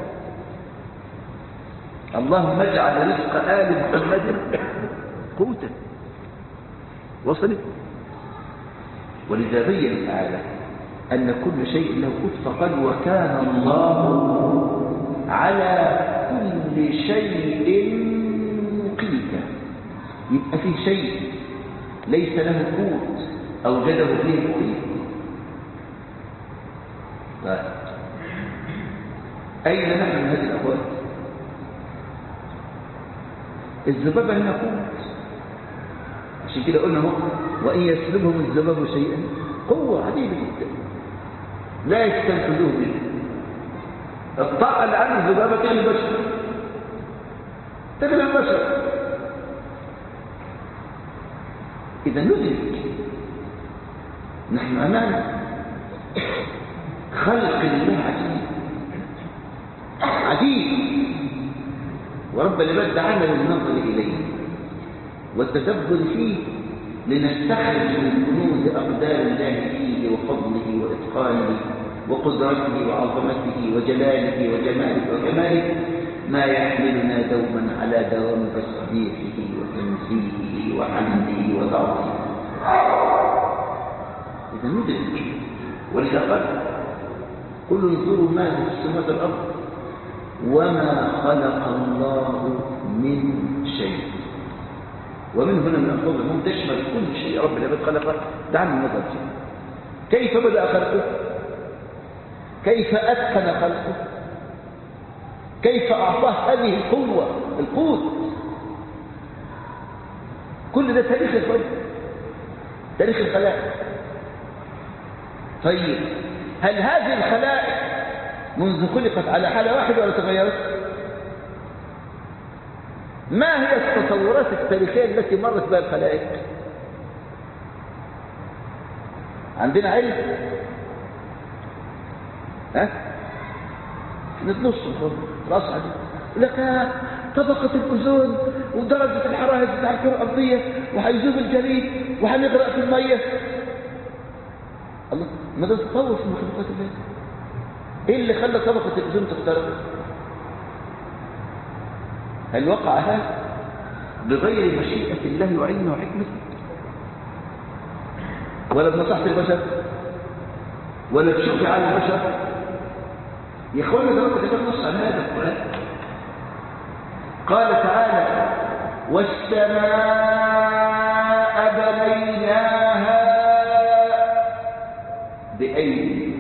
اللهم اجعل رزق ال محمد قوتا وصلت ولذا بين تعالى أن كل شيء له قوت فقال وكان الله على كل شيء مقيتا يبقى فيه شيء ليس له قوت أوجده فيه المؤمن طيب أين نحن من هذه الأقوال الذبابة هنا قوت عشان كده قلنا هو وإن يسلبهم الذباب شيئا قوة عديدة جدا لا يستنفذوه منه الطاقة اللي عند الذبابة تغلب البشر تغلب البشر إذا ندرك نحن أمام خلق لله عجيب عجيب ورب العباد دعانا للنظر إليه والتدبر فيه لنستخرج من كنوز أقدار الله فيه وفضله وإتقانه وقدرته وعظمته وجلاله وجماله وكماله ما يحملنا دوما على دوام تسبيحه وتنزيهه وحمده وتعظيمه إذا ندرك ولذا قال قل انظروا ما في السماوات والأرض وما خلق الله من شيء ومن هنا من الفضل المهم تشمل كل شيء رب العباد خلقه دعنا النظر فيه كيف بدأ خلقه كيف أتقن خلقه كيف أعطاه هذه القوة القوت كل ده تاريخ الخلق تاريخ الخلائق طيب هل هذه الخلائق منذ خلقت على حالة واحدة ولا تغيرت ما هي التصورات التاريخية التي مرت بها الخلائق عندنا علم ها نتنص خلاص عادي لك طبقة الأوزون ودرجة الحرارة بتاع الكرة الأرضية وهيذوب الجليد وهنغرق في المية الله ما ده تطور في مخلوقات الله ايه اللي خلى طبقة الأوزون تخترق هل وقع هذا بغير مشيئة الله وعلمه وحكمته ولا بمصلحة البشر ولا بشوف على البشر يا اخوانا ده رب كتاب نص عن هذا القرآن قال تعالى والسماء بنيناها بأيدي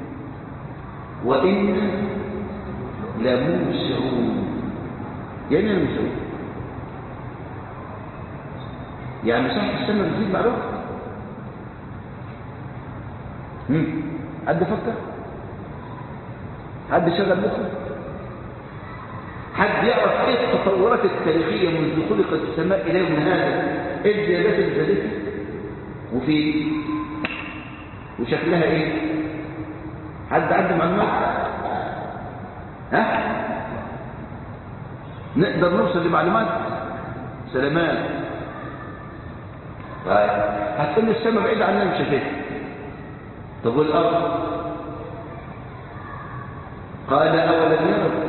وإنا لموسعون يعني الموسعون يعني صح السماء بتزيد مع الوقت حد فكر حد شغل مخه حد يعرف ايه التطورات التاريخيه منذ خلقت السماء الى يوم هذا ايه الزيادات اللي زادتها وفي وشكلها ايه حد عنده معلومات ها نقدر نوصل لمعلومات سلامات طيب هتقول السماء بعيدة عننا مش شايفها طب والأرض قال أولم يروا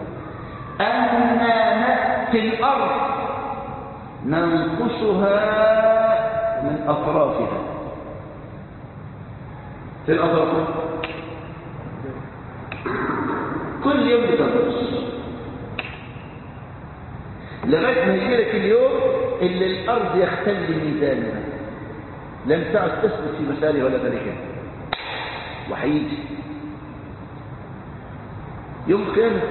أنا نأتي الأرض ننقصها من أطرافها في الأطراف كل يوم بتنقص لغاية ما يجيلك اليوم اللي الأرض يختل ميزانها لم تعد تثبت في مسارها ولا ملكها وحيجي يوم القيامة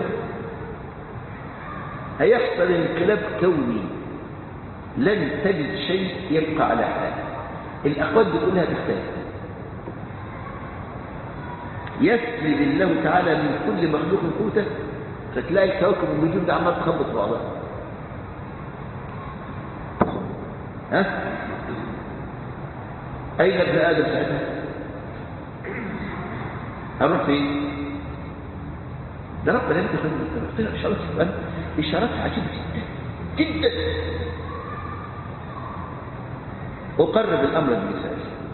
هيحصل انقلاب كوني لن تجد شيء يبقى على حاله الأقوال دي كلها تختلف يسجد الله تعالى من كل مخلوق قوته فتلاقي الكواكب والنجوم دي عمال تخبط بعضها ها أين ابن آدم ساعتها هنروح فين ده رب العالمين يقول لك إشارات القرآن إشارات عجيبة جدا جدا أقرب الأمر بالمثال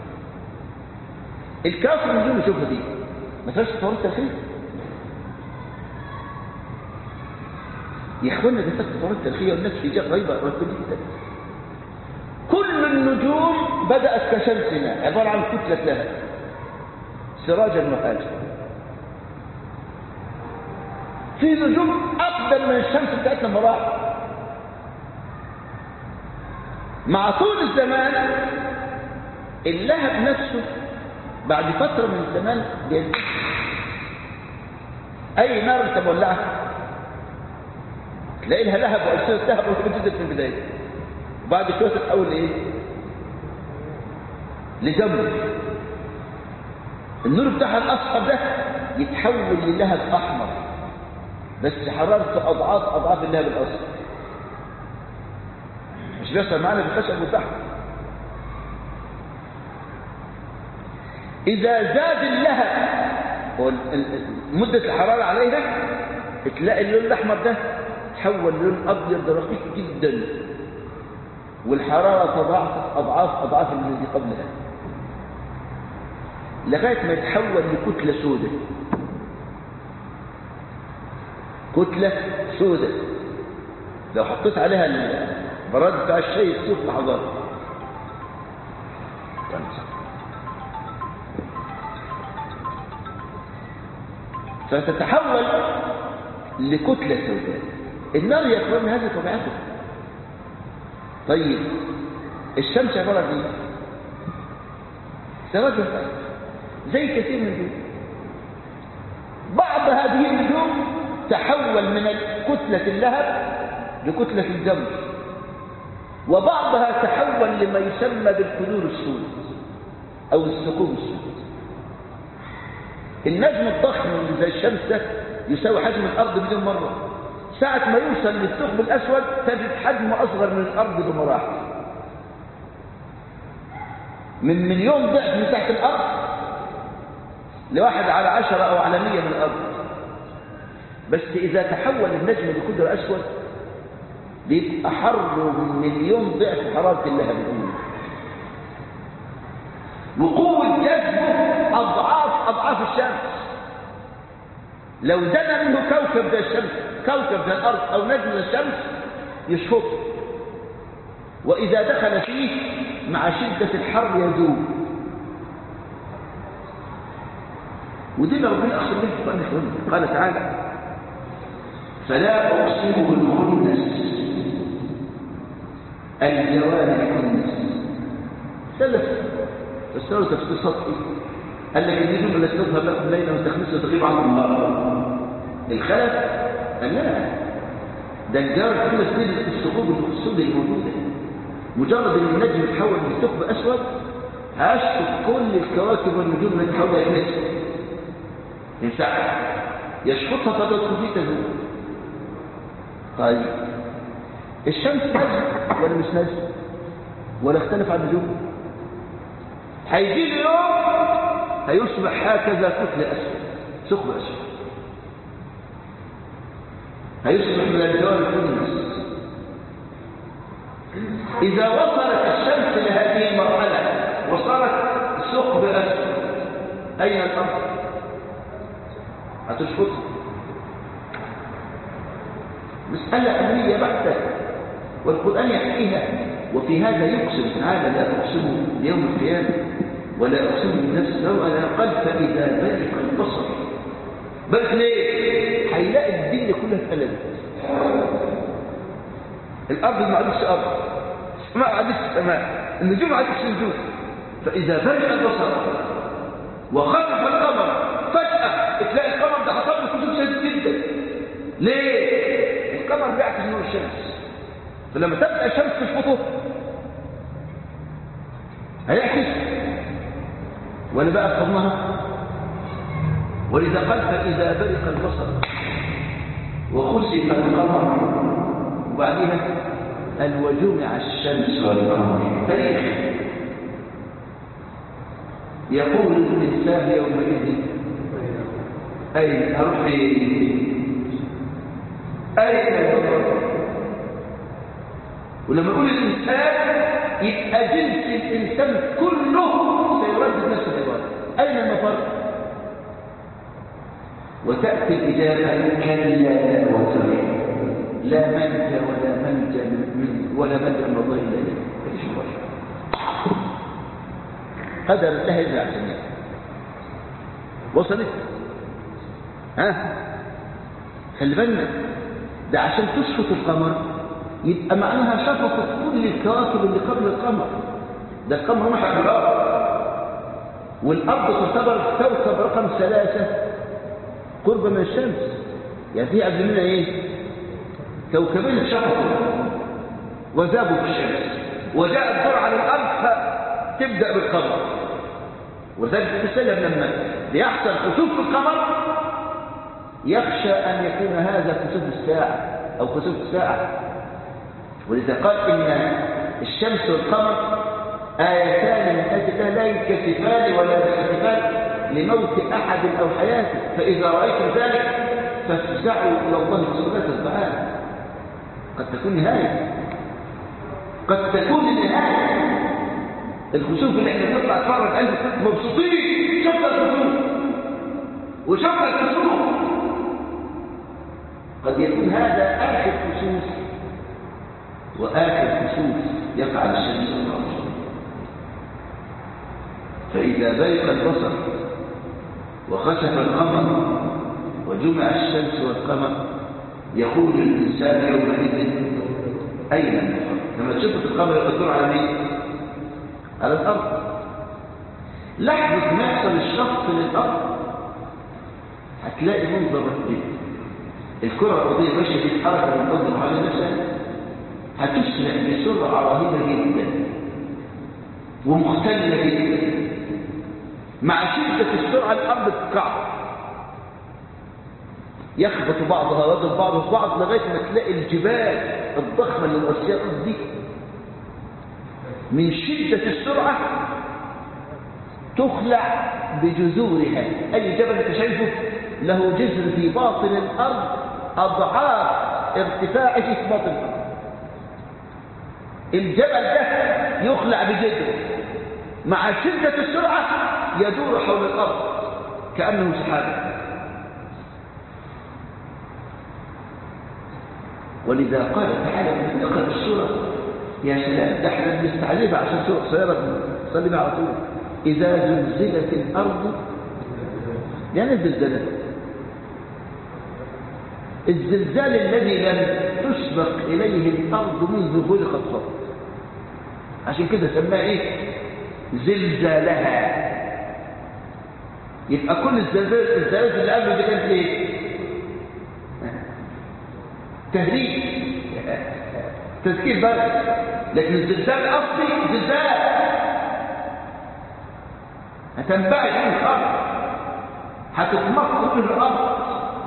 الكافر من يشوفها دي ما فيهاش تطورات تاريخية يا اخوانا ده فات تطورات تاريخية والناس في جهة غيبة رهيبة جدا كل النجوم بدأت كشمسنا عبارة عن كتلة لها سراجا وحاجة في نجوم أقدم من الشمس بتاعتنا مراحل مع طول الزمان اللهب نفسه بعد فترة من الزمان بينتهي أي نار أنت مولعها تلاقي لها لهب وألسنة لهب وتجدد في البداية وبعد شوية تتحول لإيه؟ لجمر النور بتاعها الأصفر ده يتحول للهب أحمر بس حرارته أضعاف أضعاف اللهب الأصفر مش بيحصل معانا بالخشب والفحم إذا زاد اللهب مدة الحرارة عليها تلاقي اللون الأحمر ده تحول لون أبيض رقيق جدا والحرارة تضاعف أضعاف أضعاف الذي قبلها لغاية ما يتحول لكتلة سوداء كتلة سوداء لو حطيت عليها البراد بتاع الشاي تصير لحظات فتتحول لكتلة سوداء النار يا اخوان هذه طبيعته طيب الشمس عبارة عن ايه؟ سواد زي كثير من النجوم بعض هذه النجوم تحول من كتلة اللهب لكتلة الجمر وبعضها تحول لما يسمى بالكدور السود أو الثقوب السود النجم الضخم اللي زي الشمس ده يساوي حجم الأرض مليون مرة ساعة ما يوصل للثقب الأسود تجد حجمه أصغر من الأرض بمراحل من مليون ضعف مساحة الأرض لواحد على عشرة أو على مية من الأرض بس إذا تحول النجم لكدر أسود بيبقى حر من مليون ضعف حرارة اللهب الأولى وقوة جذبه أضعاف أضعاف الشمس لو دنا منه كوكب زي الشمس كوكب زي الأرض أو نجم زي الشمس يشفطه وإذا دخل فيه مع شدة الحر يذوب ودي اللي ربنا أقسم به في القرآن قال تعالى فلا أقسم بالخنس الجوارح الكنس ثلاث فسروا تفسير سطحي قال لك النجوم التي تظهر لكم ليلا وتخمس وتغيب عنكم النهار الخلف قال لا ده الجار الخمس دي الثقوب السوداء الموجوده مجرد ان النجم يتحول من ثقب اسود هشفط كل الكواكب والنجوم التي حولها يمس ينسحب يشفطها فتدخل في تذوب طيب الشمس نجم ولا مش نجم ولا اختلف عن النجوم هيجي له يوم هيصبح هكذا كتلة أسود ثقب أسود هيصبح من الجوار الكنس إذا وصلت الشمس لهذه المرحلة وصارت ثقب أسود أين الأرض؟ هتشفطها مسألة أمنية بحتة والقرآن يحكيها وفي هذا يقسم تعالى لا أقسم بيوم القيامة ولا أقسم بنفس ولا قد فإذا برق البصر برق ليه؟ هيلاقي الدنيا كلها اتقلبت الأرض ما عادتش أرض السماء ما عادتش سماء النجوم ما عادتش نجوم فإذا برق البصر وخلف القمر فجأة تلاقي القمر ده حصل له كسوف شديد جدا ليه؟ القمر بيعكس نور الشمس فلما تبدأ الشمس تشفطه هيعكس ولا بقى في حضنها ولذا قال فإذا برق البصر وخسف القمر وبعدها قال وجمع الشمس والقمر تاريخ يقول الإنسان يومئذ أين أروح أين المفر ولما يقول الإنسان يبقى جنس الإنسان كله سيردد نفس العبارة أين المفر وتأتي الإجابة كلا وترى لا منجا ولا منجا من ولا منجا من الله إلا إليه مفيش مباشرة قدر الله يجعل الجميع وصلت ها خلي بالنا ده عشان تسقط القمر يبقى معناها شفقت كل الكواكب اللي قبل القمر ده القمر محى بالأرض والأرض تعتبر كوكب رقم ثلاثة قرب من الشمس يعني في قبل منها ايه كوكبين شفقوا وذابوا في الشمس وجاء الدور على الأرض فتبدأ بالقمر وذلك تسلم لما ليحصل خسوف في القمر يخشى أن يكون هذا خسوف الساعة أو خسوف الساعة ولذا قال إن الشمس والقمر آيتان من آيات الله لا ينكسفان ولا ينكسفان لموت أحد أو حياته فإذا رأيتم ذلك فافزعوا إلى الله سبحانه وتعالى قد تكون نهاية قد تكون النهاية الخسوف اللي احنا بنطلع نتفرج عليه مبسوطين شفنا الخسوف وشفنا الخسوف قد يكون هذا آخر خسوف وآخر خسوف يقع الشمس والقمر فإذا برق البصر وخسف القمر وجمع الشمس والقمر يقول الإنسان يومئذ أين المفر لما تشوف القمر يقدر على مين على الأرض لحظة ما يحصل الشخص للأرض هتلاقي منظر رهيب الكرة الأرضية ماشية في حركة من قدر على نفسها هتسرع بسرعة رهيبة جدا ومختلة جدا مع شدة السرعة الأرض تقع يخبط بعضها ويضرب بعضها في بعض لغاية ما تلاقي الجبال الضخمة اللي مؤسسة دي من شدة السرعة تخلع بجذورها أي جبل أنت شايفه له جذر في باطن الأرض أضعاف ارتفاعه في باطن الأرض الجبل ده يخلع بجذره مع شدة السرعة يدور حول الأرض كأنه سحاب ولذا قال تعالى من يقرأ السورة يا سلام ده احنا بنستعجبها عشان سورة قصيرة صلي بها على طول إذا زلزلت الأرض يعني الزلزال الزلزال الذي لم تسبق إليه الأرض منذ خلقت فقط عشان كده سماه إيه زلزالها يبقى كل الزلزال الزلزالات اللي قبله دي كانت ايه تهريج تذكير بس لكن الزلزال الاصلي زلزال هتنبعث من الارض هتتمخض من الارض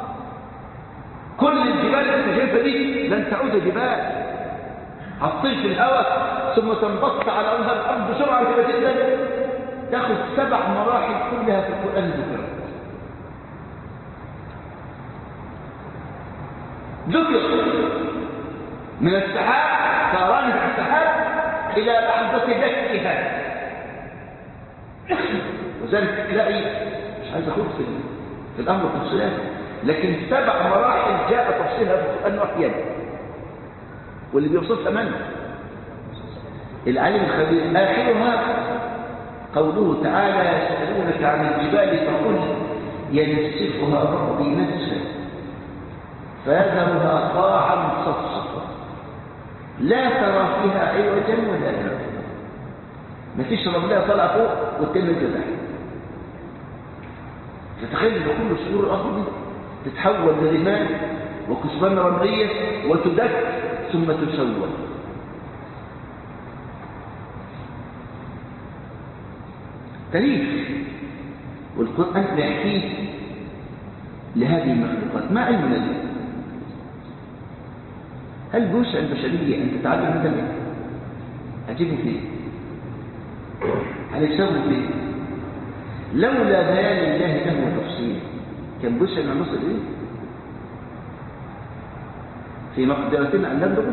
كل الجبال اللي انت شايفها دي لن تعود جبال هتطير في الهواء ثم تنبسط على وجه الارض بسرعه كبيره جدا تاخذ سبع مراحل كلها في القران ذكرت ذكر من السحاب ثوران السحاب الى لحظه دكها وذلك تلاقي مش عايز اخد في في الامر تفصيلات لكن سبع مراحل جاء تفصيلها في القران وحيا واللي بيوصفها من العلم الخبير اخرها قوله تعالى يسالونك عن الجبال فقل ينسفها ربي نسفا فيذرها قاعا صفصفا لا ترى فيها عوجا ولا امتا مفيش رمليه طالعه فوق والتاني نزل تحت فتخيل ان كل صدور الارض دي تتحول لرمال وكثبان رمليه وتدك ثم تسوى تاريخ والقرآن بيحكيه لهذه المخلوقات ما علمنا به هل بوسع البشرية أن تتعلم هذا منه أجيبه فيه هل يسوي فيه لولا بيان الله له وتفصيله كان بوسع ما نصل إيه في مقدرتنا أن نبلغه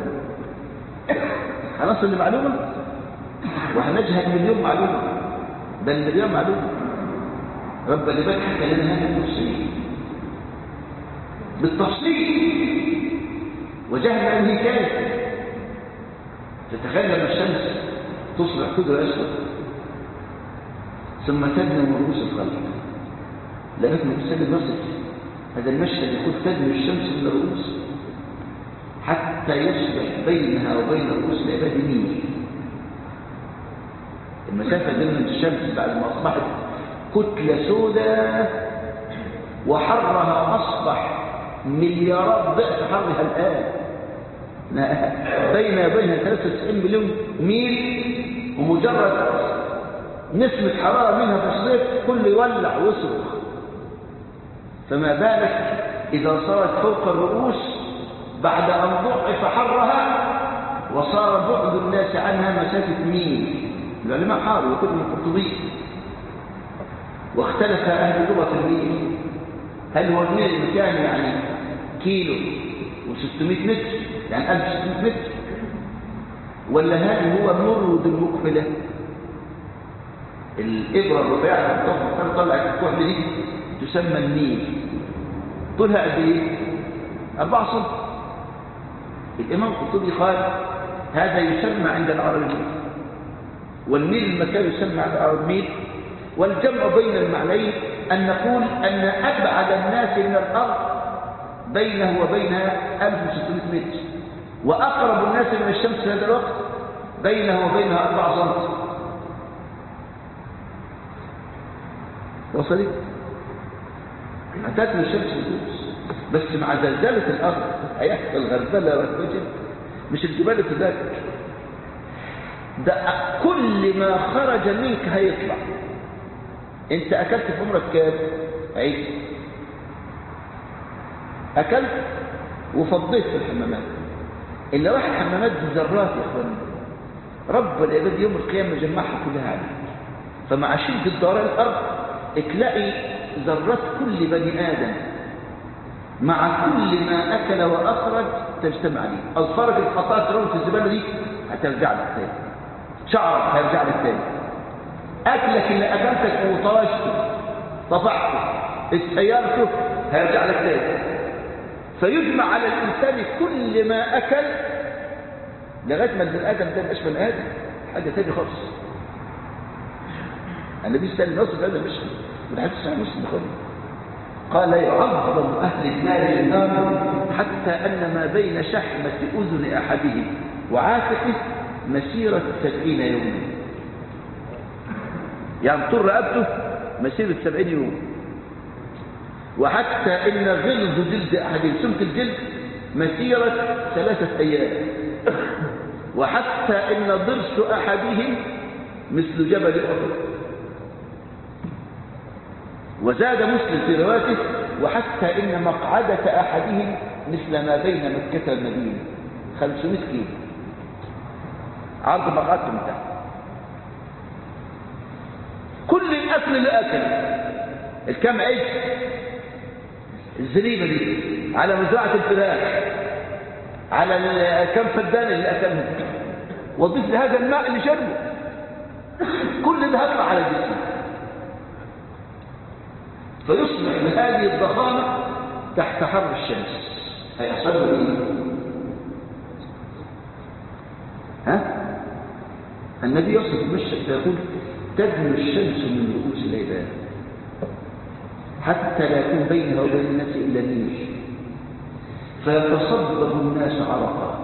هنصل لمعلومة وهنجهل مليون معلومة بل مليون معلومة رب العباد حكى لنا هذا التفصيل بالتفصيل وجهل أنه كيف تتخيل لما الشمس تصبح كدر أسود ثم تدنو رؤوس الخلق لغايه ما تسلم نصف هذا المشهد يقول تدنو الشمس من الرؤوس حتى حتى يصبح بينها وبين رؤوس العباد ميل المسافة بين الشمس بعد ما أصبحت كتلة سوداء وحرها أصبح مليارات ضعف حرها الآن بين بينها 93 مليون ميل ومجرد نسمة حرارة منها في الصيف كل يولع ويصرخ فما بالك إذا صارت فوق الرؤوس بعد أن ضعف حرها وصار بعد الناس عنها مسافة ميل العلماء حاروا وكتب القرطبي واختلف أهل لغة الميل هل هو الميل المكان يعني كيلو و600 متر يعني 1600 متر ولا هل هو مرود المقبلة الإبرة الرفيعة الطفل طلعت الكحل دي تسمى النيل طولها قد ايه؟ 4 سم الإمام القرطبي قال هذا يسمى عند العرب الميل والميل المكان يسمى عند العرب الميل والجمع بين المعنيين أن نقول أن أبعد الناس من الأرض بينه وبينها 1600 متر وأقرب الناس من الشمس في هذا الوقت بينه وبينها 4 سم وصلت أتت من الشمس بتدوس بس مع زلزلة الأرض هيحصل غربلة وهتوجد مش الجبال تذاكر ده كل ما خرج منك هيطلع انت اكلت في عمرك كام عيد اكلت وفضيت في الحمامات اللي راح الحمامات دي ذرات يا اخوان رب العباد يوم القيامه يجمعها كلها عليك فمع شده دوران الارض تلاقي ذرات كل بني ادم مع كل ما اكل واخرج تجتمع عليه اظفارك اللي حطها ترون في الزباله دي هترجع لك تاني شعرك هيرجع لك تاني اكلك اللي اكلتك وطاشته طبعته استيارته هيرجع لك تاني فيجمع على الانسان كل ما اكل لغايه ما البني ادم ده مش بني ادم حاجه تاني خالص النبي صلى الله عليه وسلم هذا مش والحديث صحيح مسلم خالص قال يعظم اهل النار النار حتى ان ما بين شحمه اذن احدهم وعاتقه مسيره سبعين يوما يعني طول رقبته مسيرة سبعين يوم وحتى إن غلظ جلد أحدهم سمك الجلد مسيرة ثلاثة أيام وحتى إن ضرس أحدهم مثل جبل أحد وزاد مسلم في روايته وحتى إن مقعدة أحدهم مثل ما بين مكة والمدينة 500 كيلو عرض مقعدته تحت كل الاكل اللي اكله الكام عيش الزريبه دي على مزرعه الفراخ على الكام فدان اللي اكلهم وضيف لهذا الماء اللي شربه كل ده هيطلع على الجسم فيصبح بهذه الضخامه تحت حر الشمس هيحصل له ايه ها النبي يصف المشهد فيقول تدنو الشمس من رؤوس العباد حتى لا يكون بينها وبين الناس إلا النيل فيتصبب الناس عرقا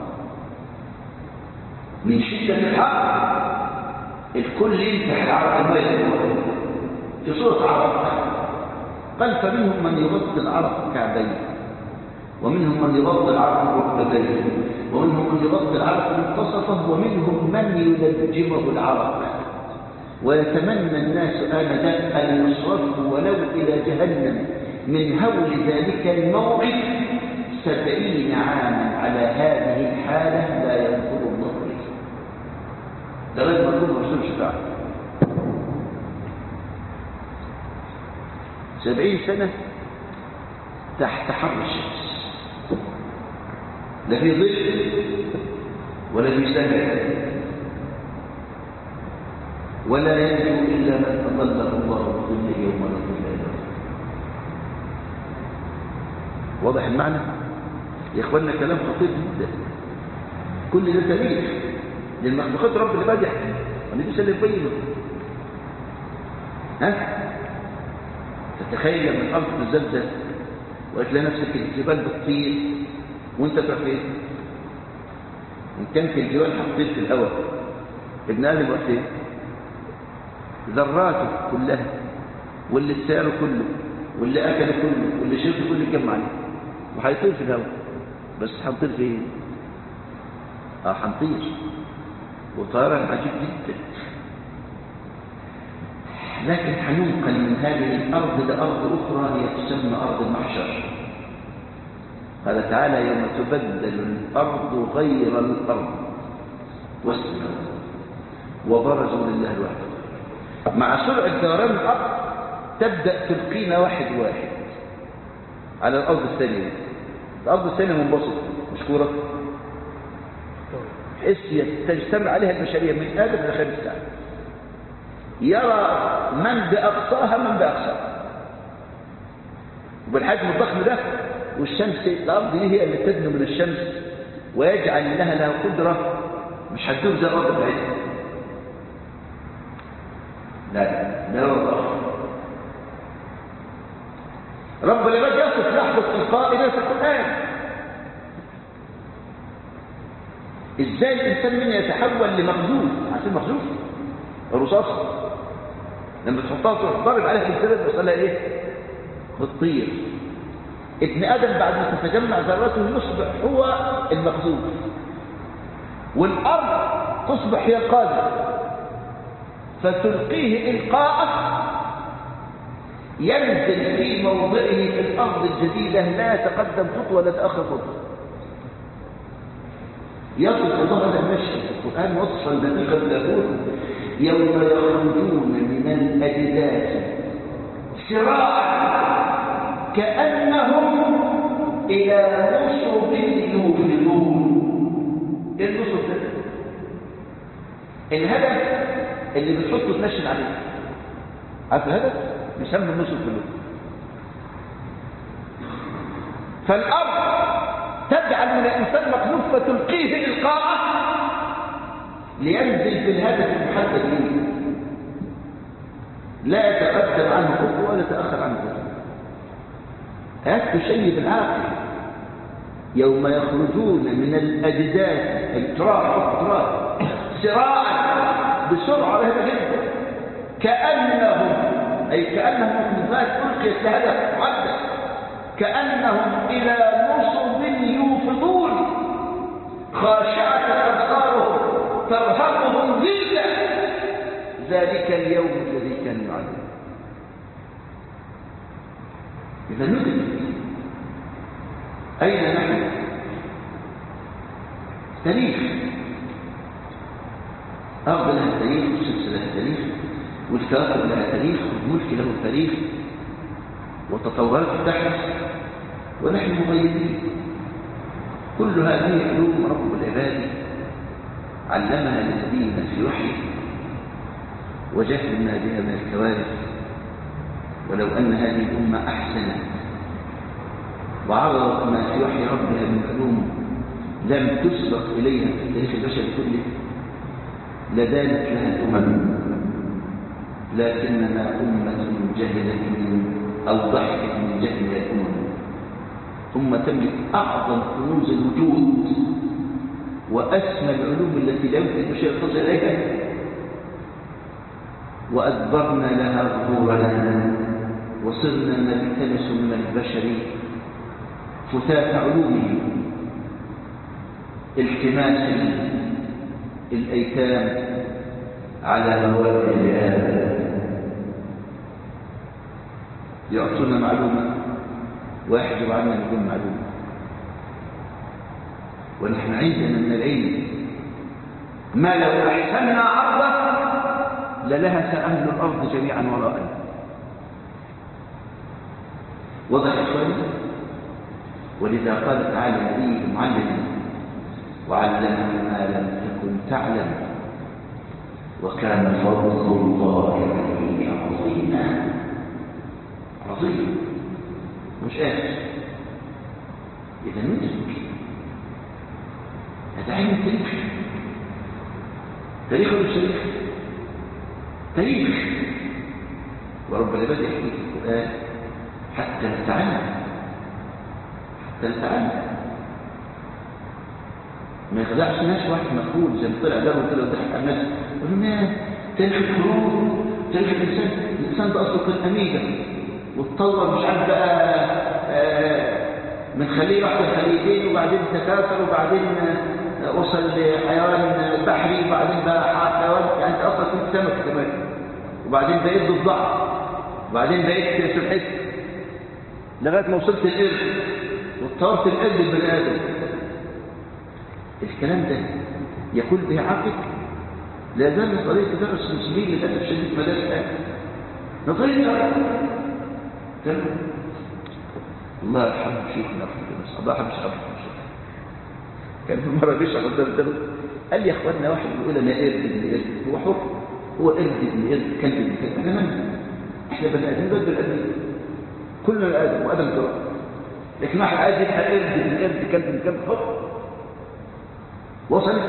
من شدة الحر الكل ينتح عرق الماء في صورة عرق قال فمنهم من يغطي العرق كعبيه ومنهم من يغطي العرق ركبتيه ومنهم من يغطي العرق منتصفه ومنهم من يلجمه العرق ويتمنى الناس آنذاك أن يصرفوا ولو إلى جهنم من هول ذلك الموعد سبعين عاما على هذه الحالة لا ينظر الله إليه ده غير مطلوب رسول شفاعة سبعين سنة تحت حر الشمس لا في ظل ولا في سهل ولا ينجو إلا من تظله الله بظله يوم لا ظل إلا واضح المعنى يا اخوانا كلام خطير جدا كل ده تاريخ للمخلوقات رب اللي بدع والنبي صلى الله عليه وسلم ها تتخيل لما الارض تزلزل وتلاقي نفسك الجبال بتطير وانت تروح فين إن كان في الجوال حطيت في الهواء ابن آدم وقت إيه؟ ذراته كلها واللي استاله كله واللي أكله كله واللي شربه كله يتجمع عليه وهيطير في الهواء بس هنطير في ايه؟ اه هنطير وطيران عجيب جدا لكن هننقل من هذه الأرض لأرض أخرى هي تسمى أرض المحشر قال تعالى يوم تبدل الأرض غير الأرض والسماء وبرزوا لله الواحد مع سرعة دوران الأرض تبدأ تلقينا واحد واحد على الأرض الثانية الأرض الثانية منبسطة مش كورة حس تجتمع عليها البشرية من آدم إلى خير الساعة يرى من بأقصاها من بأقصاها وبالحجم الضخم ده والشمس الأرض دي هي اللي تدنو من الشمس ويجعل لها لها قدرة مش هتدوب زي الأرض بتاعتها لا لا والله رب العباد يصف لحظة إلقاء إلى في القرآن إزاي الإنسان من يتحول لمخزوف عارفين مخزوف الرصاصة لما تحطها تروح ضارب عليها في الزبد بيحصلها إيه؟ بتطير ابن آدم بعد ما تتجمع ذراته يصبح هو المخزوف والأرض تصبح هي القادر فتلقيه إلقاءه ينزل في موضعه في الأرض الجديدة لا يتقدم خطوة ولا تأخر خطوة يصف الله هذا المشهد القرآن وصفا دقيقا يقول يوم يخرجون من الأجداث سراعا كأنهم إلى نصب يوفدون إيه النصب ده؟ الهدف اللي بتحطه تنشن عليه عارف الهدف؟ يسمى النصب في اللغة فالأرض تجعل من الإنسان مخلوق فتلقيه إلقاءه لينزل في الهدف المحدد له لا يتقدم عنه خطوة ولا يتأخر عنه خطوة هات تشيب العاقل يوم يخرجون من الأجداث التراب التراب سراعا بسرعة رهيبة جدا كأنهم أي كأنهم مخلوقات ألقيت لهدف محدد كأنهم إلى نصب يوفضون خاشعة أبصارهم ترهقهم ذلة ذلك اليوم الذي كانوا يعلمون إذا ندرك أين نحن تاريخ أرض لها تاريخ والشمس لها تاريخ والكواكب لها تاريخ والملك له تاريخ وتطورات تحدث ونحن مغيبين كل هذه علوم رب العباد علمها لنبينا في وحيه وجهلنا بها من الكوارث ولو أن هذه الأمة أحسنت وعرضت ما في وحي ربها من علوم لم تسبق إليها في تاريخ البشر كله لدانت لها الأمم لكننا أمة جهلت من أو ضحكت من جهل الأمم ثم تملك أعظم كنوز الوجود وأسمى العلوم التي لا يمكن شيء تصل إليها وأدبرنا لها ظهورنا وصرنا نلتمس من البشر فتات علومه التماس الأيتام على مواد الآب يعطونا معلومة ويحجب عنا بدون معلومة ونحن عندنا من العلم ما لو أحسننا عرضه للهس أهل الأرض جميعا وراءنا وضع إخواني ولذا قال تعالى النبي المعلم وعلمك ما لم تكن تعلم وكان فضل الله عليك عظيما عظيم مش آسف إذا ندرك هذا علم التاريخ تاريخ ولا تاريخ تاريخ ورب العباد يحكي في القرآن حتى نتعلم حتى نتعلم ما يخدعش ناس واحد مقبول زي ما طلع ده وكده وضحك على الناس يقول لهم ايه تاريخ الحروب تاريخ الانسان الانسان ده اصله كان اميجا واتطور مش عارف بقى آه، من خليه واحده لخليتين وبعدين تكاثر وبعدين آه، وصل لحيوان بحري وبعدين بقى حيوان يعني انت اصلا كنت سمك كمان وبعدين بقيت ضفدع وبعدين بقيت سلحفاه لغايه ما وصلت القرد واتطورت القرد البني ادم الكلام ده يقول به عقل لا زال طريقة درس المسلمين للأسف الشديد مدارس الآن نظرية تمام الله يرحمه شيخنا رحمه الله يرحمه شيخنا كان في مرة بيشرح قدام الدرس قال لي يا اخوانا واحد بيقول انا قرد ابن قرد هو حر هو قرد ابن قرد كلب ابن كلب انا من احنا بني ادمين دول بني ادمين كلنا ادم وادم تراب لكن واحد عايز يبقى قرد ابن قرد كلب ابن كلب حر وصلت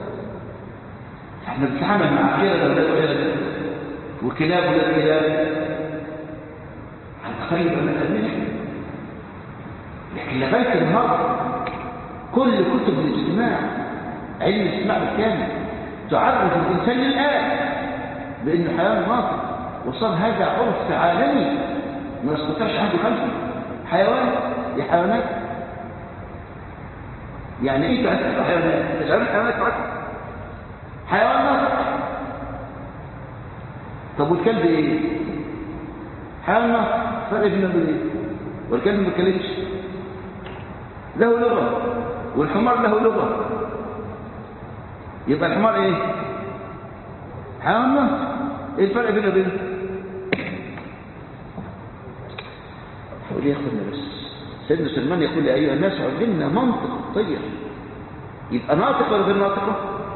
احنا بنتعامل مع عقيدة ولا غير وكلاب ولا كلاب هنتخيل من الأدمين لكن لغاية النهارده كل كتب الاجتماع علم الاجتماع بالكامل تعرف الإنسان للآن بأنه حيوان ناطق وصار هذا عرف عالمي ما يستطيعش عنده خلفه حيوان يا حيوانات يعني ايه تعرف حيوانات تشعر حيوانات تعرف حيوان ناطق طب والكلب ايه حيوان ناطق فرق بينه وبين ايه والكلب ما بيتكلمش له لغه والحمار له لغه يبقى الحمار ايه حيوان ناطق ايه الفرق بينه وبينه حول ياخدنا بس سيدنا سلمان يقول يا ايها الناس علمنا منطق الطير يبقى ناطق ولا غير ناطقه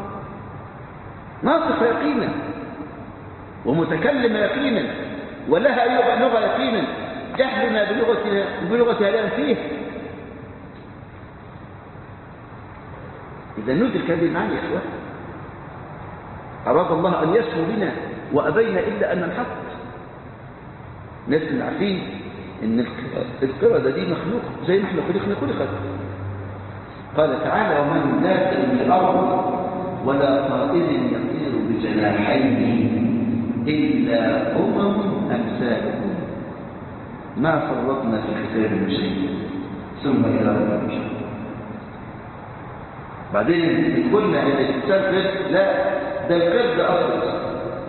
ناطق يقينا ومتكلم يقينا ولها لغه يقينا جهلنا بلغتها بلغتها الان فيه اذا ندرك هذه المعاني يا اخوان اراد الله ان يسمو بنا وابينا الا ان ننحط ناس عارفين ان القردة دي مخلوق زي ما احنا خلقنا خلقت قال تعالى ومن داخل الارض ولا طائر يطير بجناحيه الا امم امثالكم ما فرطنا في الكتاب من شيء ثم الى ربنا بعدين قلنا ان الانسان قرد لا ده القرد اصلا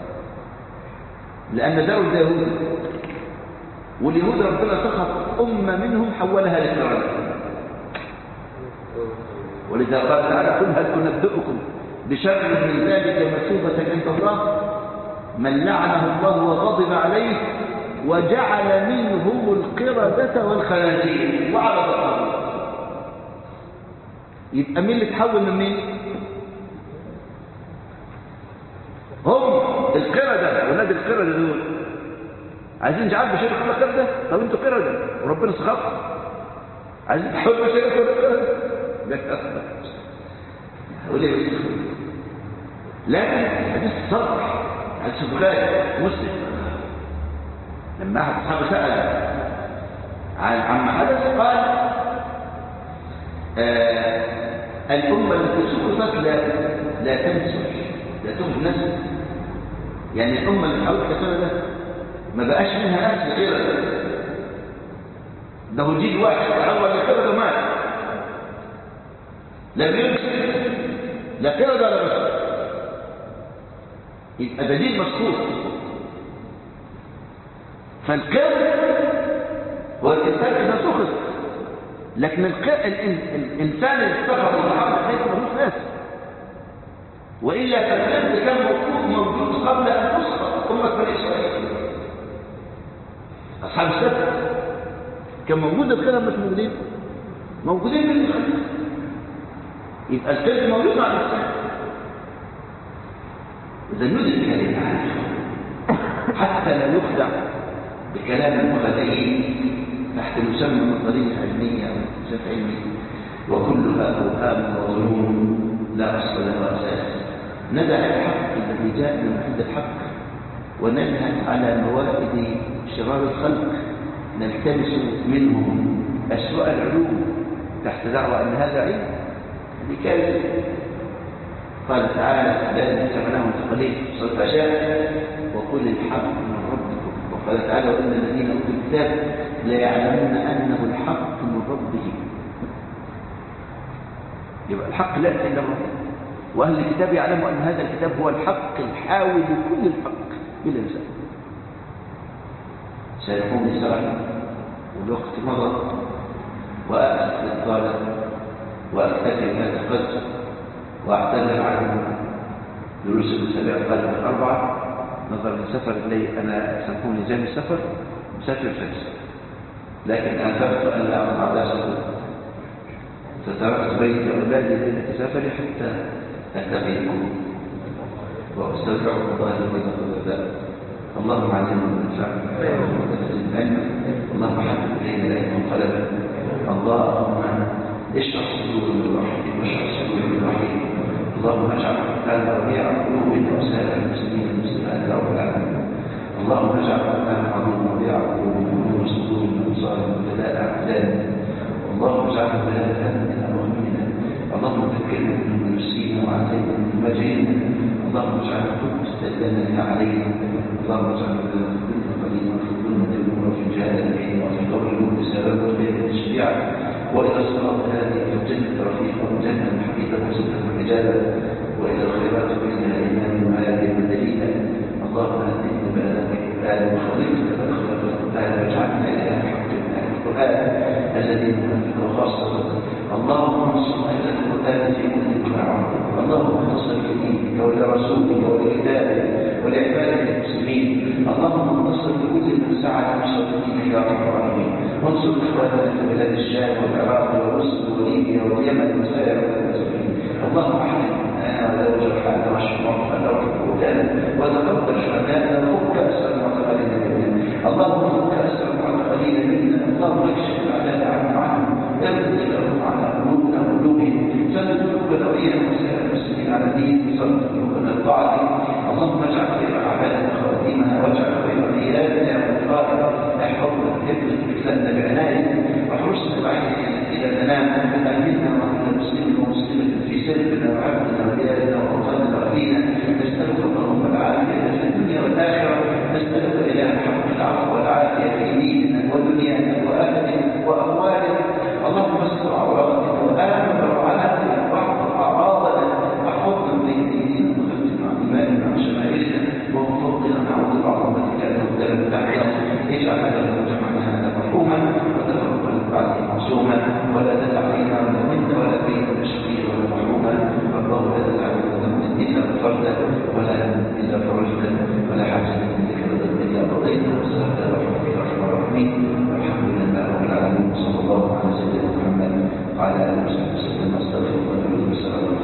لان داود ده يهودي واليهود ربنا سخط أمة منهم حولها للكرامة ولذا قال تعالى قل هل تنبئكم بشر من ذلك مثوبة عند الله من لعنه الله وغضب عليه وجعل منهم القردة والخنازير وعرض الله يبقى مين اللي تحول من مين هم القردة ولاد القردة دول عايزين نجعل بشير كل قردة طب انتوا قردة وربنا سخط عايزين تحول بشير كل قردة وليه لكن الحديث صرح حديث البخاري مسلم لما احد الصحابه سال عن عما حدث قال آه الامه التي سقطت لا لا تنسى لا تنسى نسل يعني الامه اللي حاولت كسنه ما بقاش منها نفس غير ده هو جيل واحد تحول لقرد ومات لم يمسك لا قرد ولا بشر يبقى ده جيل مسكوت فالقرد هو الانسان اذا سخط لكن الانسان اللي استخر الحرب ليس ملوش ناس والا فالقرد كان موجود موجود قبل ان تسقط امه بني اسرائيل أصحاب السبت كان موجود القرد مش موجودين موجودين من الخليج يبقى القرد موجود مع الإنسان إذا ندرك هذه المعاني حتى لا نخدع بكلام المخدعين تحت مسمى نظرية علمية أو اكتشاف علمي وكلها أوهام وظنون لا أصل لها أساس ندع الحق الذي جاء من عند الحق وننهى على موائد شرار الخلق نلتمس منهم أسوأ العلوم تحت دعوة أن هذا علم دي كارثة قال تعالى لا ثمنهم ثقلين سورة العشاء وقل الحق من ربكم وقال تعالى وإن الذين أوتوا الكتاب لا يعلمون أنه الحق من ربهم يبقى الحق لا يأتي إلا الله وأهل الكتاب يعلموا أن هذا الكتاب هو الحق الحاوي لكل الحق بلا مثال سيكون بسرعة والوقت مضى وأسف للطالب وأكتفي بهذا القدر وأعتذر عن دروس الأسابيع القادمة الأربعة نظرا لسفر اللي أنا سامحوني زي السفر مسافر فارس لكن أنفقت أن لا أقطع درسه فتركت بيت أولادي ليلة سفري حتى ألتقي بكم وأستودعكم الله الذي لا تضل اللهم علمنا ما ينفعنا العلم اللهم حبب إلينا العلم انقلبا اللهم اشرح صدورنا بالرحيم واشرح صدورنا بالرحيم اللهم اجعل القرآن ربيع قلوبنا وسائر المسلمين والمسلمات يا رب العالمين اللهم اجعل القرآن عظيم ربيع قلوبنا ونور صدورنا وصالح وجلاء أعدادنا اللهم اجعله بلاء من أمامنا اللهم ذكرنا من نفسينا وعلينا من مجينا اللهم اجعل القدس دلنا علينا اللهم اجعل لنا في كل قليل وفي ظلمة النور وفي جهالة وفي قبر النور سبب بين الشفيع وإلى الصراط هذه في الجنة رفيقا وجنة حقيقة وزنة رجالا وإلى الخيرات بينها إيمان وآية ودليلا اللهم أهدنا بأنك آل وخليفة الأخلاق والقرآن واجعلنا إلى حق من أهل القرآن الذين ننفق خاصة اللهم انصر أهل القرآن في كل مكان اللهم انصر لدينك ولرسولك ولكتابك ولعبادك المسلمين اللهم انصر لكل من سعى لنصرة دينك يا رب العالمين وانصر اخواننا في بلاد الشام والعراق ومصر وليبيا واليمن وسائر المسلمين اللهم احرم ولا وجرحانا واشف موقفنا وارحم موتانا وتقبل شهداءنا وفك اسر المعتقلين منا اللهم فك اسر المعتقلين منا اللهم اكشف الاعداء عنا عنهم ابدل لهم على قلوبنا وقلوبهم سدد قلوبنا واياهم وسائر المسلمين على دين وصلت قلوبنا الطاعه اللهم اجعل خير اعمالنا خواتيمها واجعل خير ايامنا وقائنا احفظنا بحفظ مثلنا بعنايه واحرسنا بعينك الى تنام امنا وكل مسلم ومسلمه في سرنا وعبدنا وديارنا واوطاننا واهلينا نسالك اللهم العافيه في الدنيا والاخره نسالك الى حق العفو والعافيه في ديننا ودنيانا واهلنا واموالنا اللهم استر عوراتنا وامن روعاتنا واحفظ اعراضنا واحفظنا من بين ايدينا وخلفنا عن ايماننا وعن شمائلنا ومن فوقنا نعوذ بعظمتك ان نبتلى من تحتنا اجعل هذا المجتمع هذا مرحوما وتفرقا بعده معصوما ولا تدع فينا ولا منا ولا بينا شقيا ولا محروما الله لا تدع ذنبا الا غفرته ولا هما الا فرجته ولا حاجه منك رضا الا قضيته وسهلت رحمتك يا ارحم الراحمين والحمد لله رب العالمين صلى الله على سيدنا محمد وعلى اله وصحبه وسلم